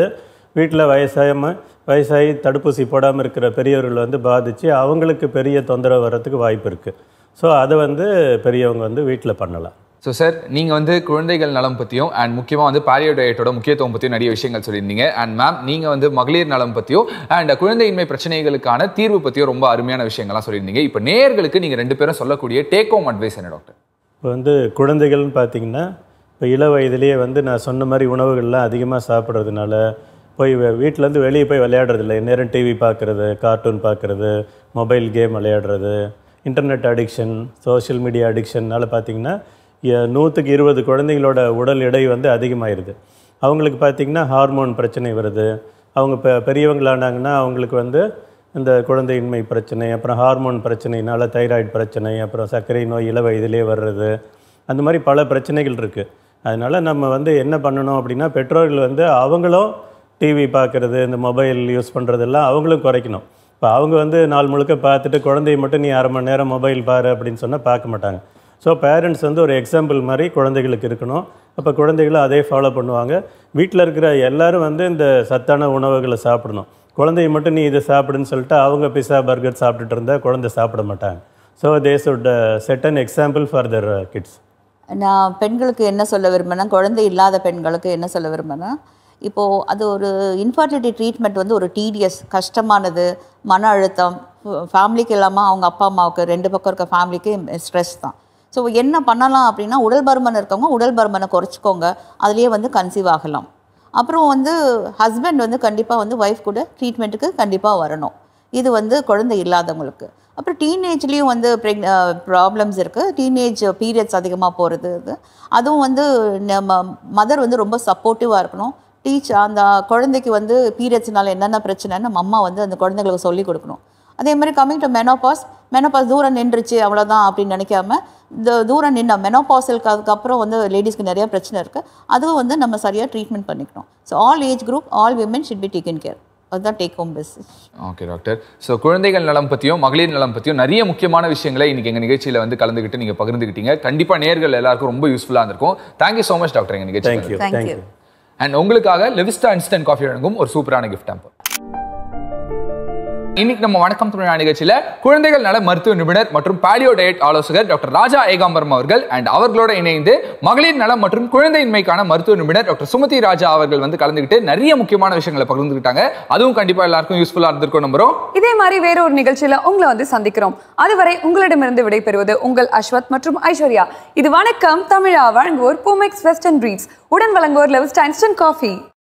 வீட்டில் வயசாகாம வயசாகி தடுப்பூசி போடாமல் இருக்கிற பெரியவர்கள் வந்து பாதித்து அவங்களுக்கு பெரிய தொந்தரவு வர்றதுக்கு வாய்ப்பு இருக்குது ஸோ அதை வந்து பெரியவங்க வந்து வீட்டில் பண்ணலாம் ஸோ சார் நீங்கள் வந்து குழந்தைகள் நலம் பற்றியும் அண்ட் முக்கியமாக வந்து பாலியோ டயட்டோட முக்கியத்துவம் பற்றியும் நிறைய விஷயங்கள் சொல்லியிருந்தீங்க அண்ட் மேம் நீங்கள் வந்து மகளிர் நலம் பற்றியும் அண்ட் குழந்தையின்மை பிரச்சனைகளுக்கான தீர்வு பற்றியும் ரொம்ப அருமையான விஷயங்கள்லாம் சொல்லியிருந்தீங்க இப்போ நேயர்களுக்கு நீங்கள் ரெண்டு பேரும் சொல்லக்கூடிய டேக் ஹோம் அட்வைஸ் என்ன டாக்டர் இப்போ வந்து குழந்தைகள்னு பார்த்தீங்கன்னா இப்போ இள வயதிலேயே வந்து நான் சொன்ன மாதிரி உணவுகள்லாம் அதிகமாக சாப்பிட்றதுனால போய் வெ- வீட்டிலேருந்து வெளியே போய் விளையாடுறதில்ல நேரம் டிவி பார்க்குறது கார்ட்டூன் பார்க்குறது மொபைல் கேம் விளையாடுறது இன்டர்நெட் அடிக்ஷன் சோஷியல் மீடியா அடிக்ஷன்னால பார்த்தீங்கன்னா எ- நூற்றுக்கு இருபது குழந்தைங்களோட உடல் எடை வந்து அதிகமாயிருது அவங்களுக்கு பார்த்தீங்கன்னா ஹார்மோன் பிரச்சனை வருது அவங்க பெ பெரியவங்களானாங்கன்னா அவங்களுக்கு வந்து இந்த குழந்தையின்மை பிரச்சனை அப்புறம் ஹார்மோன் பிரச்சனைனால தைராய்டு பிரச்சனை அப்புறம் சர்க்கரை நோய் இள வயதிலே வர்றது அந்த மாதிரி பல பிரச்சனைகள் இருக்குது அதனால் நம்ம வந்து என்ன பண்ணணும் அப்படின்னா பெற்றோர்கள் வந்து அவங்களும் டிவி பார்க்குறது இந்த மொபைல் யூஸ் பண்ணுறதெல்லாம் அவங்களும் குறைக்கணும் இப்போ அவங்க வந்து நாள் முழுக்க பார்த்துட்டு குழந்தைய மட்டும் நீ அரை மணி நேரம் மொபைல் பாரு அப்படின்னு சொன்னால் பார்க்க மாட்டாங்க ஸோ பேரண்ட்ஸ் வந்து ஒரு எக்ஸாம்பிள் மாதிரி குழந்தைகளுக்கு இருக்கணும் அப்போ குழந்தைகளும் அதே ஃபாலோ பண்ணுவாங்க வீட்டில் இருக்கிற எல்லாரும் வந்து இந்த சத்தான உணவுகளை சாப்பிடணும் குழந்தைய மட்டும் நீ இதை சாப்பிடுன்னு சொல்லிட்டு அவங்க பிஸா பர்கர் சாப்பிட்டுட்டு இருந்தால் குழந்தை சாப்பிட மாட்டாங்க so they should set an example for their kids நான் பெண்களுக்கு என்ன சொல்ல விரும்பினா குழந்தை இல்லாத பெண்களுக்கு என்ன சொல்ல விரும்பினா இப்போது அது ஒரு இன்ஃபர்டிலிட்டி ட்ரீட்மெண்ட் வந்து ஒரு டீடியஸ் கஷ்டமானது மன அழுத்தம் ஃபேமிலிக்கு இல்லாமல் அவங்க அப்பா அம்மாவுக்கு ரெண்டு பக்கம் இருக்க ஃபேமிலிக்கு ஸ்ட்ரெஸ் தான் ஸோ என்ன பண்ணலாம் அப்படின்னா உடல் பருமன் இருக்கவங்க உடல் பருமனை குறைச்சிக்கோங்க அதுலேயே வந்து கன்சீவ் ஆகலாம் அப்புறம் வந்து ஹஸ்பண்ட் வந்து கண்டிப்பாக வந்து ஒய்ஃப் கூட ட்ரீட்மெண்ட்டுக்கு கண்டிப்பாக வரணும் இது வந்து குழந்தை இல்லாதவங்களுக்கு அப்புறம் டீனேஜ்லேயும் வந்து ப்ரெக் ப்ராப்ளம்ஸ் இருக்குது டீனேஜ் பீரியட்ஸ் அதிகமாக போகிறது இது அதுவும் வந்து நம்ம மதர் வந்து ரொம்ப சப்போர்ட்டிவாக இருக்கணும் டீச் அந்த குழந்தைக்கு வந்து பீரியட்ஸ்னால என்னென்ன பிரச்சனைன்னு நம்ம அம்மா வந்து அந்த குழந்தைங்களுக்கு சொல்லி கொடுக்கணும் அதே மாதிரி கம்மிங் டு மெனோபாஸ் மெனோபாஸ் தூரம் நின்றுச்சு அவ்வளோதான் அப்படின்னு நினைக்காம இந்த தூரம் நின்ன மெனோபாஸலுக்கு அதுக்கப்புறம் வந்து லேடிஸ்க்கு நிறைய பிரச்சனை இருக்குது அதுவும் வந்து நம்ம சரியாக ட்ரீட்மெண்ட் பண்ணிக்கணும் so all age group all women should be taken care அதுதான் take home message okay doctor so குழந்தைகள் நலம் பற்றியும் மகளிர் நலம் பற்றியும் நிறைய முக்கியமான விஷயங்களை இன்னைக்கு எங்கள் நிகழ்ச்சியில் வந்து கலந்துக்கிட்டு நீங்கள் பகிர்ந்துக்கிட்டீங்க கண்டிப்பாக நேர்கள் எல்லாருக்கும் ரொம்ப யூஸ்ஃபுல்லாக இருந்திருக்கும் தேங்க்யூ ஸோ மச் டாக்டர் எங்கள் நிகழ்ச்சி thank you Thank you. Thank you and உங்களுக்காக லெவிஸ்டா இன்ஸ்டன்ட் காஃபி வழங்கும் ஒரு சூப்பரான கிஃப்ட் டேம்பர் இன்னைக்கு நம்ம வணக்கம் தமிழ் நிகழ்ச்சியில குழந்தைகள் நல மருத்துவ நிபுணர் மற்றும் பாலியோ டயட் ஆலோசகர் டாக்டர் ராஜா ஏகாம்பரம் அவர்கள் அண்ட் அவர்களோட இணைந்து மகளிர் நலம் மற்றும் குழந்தையின்மைக்கான மருத்துவ நிபுணர் டாக்டர் சுமதி ராஜா அவர்கள் வந்து கலந்துக்கிட்டு நிறைய முக்கியமான விஷயங்களை பகிர்ந்துக்கிட்டாங்க அதுவும் கண்டிப்பா எல்லாருக்கும் யூஸ்ஃபுல்லா இருந்திருக்கும் நம்புறோம் இதே மாதிரி வேற ஒரு நிகழ்ச்சியில உங்களை வந்து சந்திக்கிறோம் அதுவரை உங்களிடமிருந்து விடைபெறுவது உங்கள் அஸ்வத் மற்றும் ஐஸ்வர்யா இது வணக்கம் தமிழா வழங்குவோர் பூமெக்ஸ் வெஸ்டர்ன் பிரீட்ஸ் உடன் வழங்குவோர் லெவஸ்ட் இன்ஸ்டன்ட் காஃபி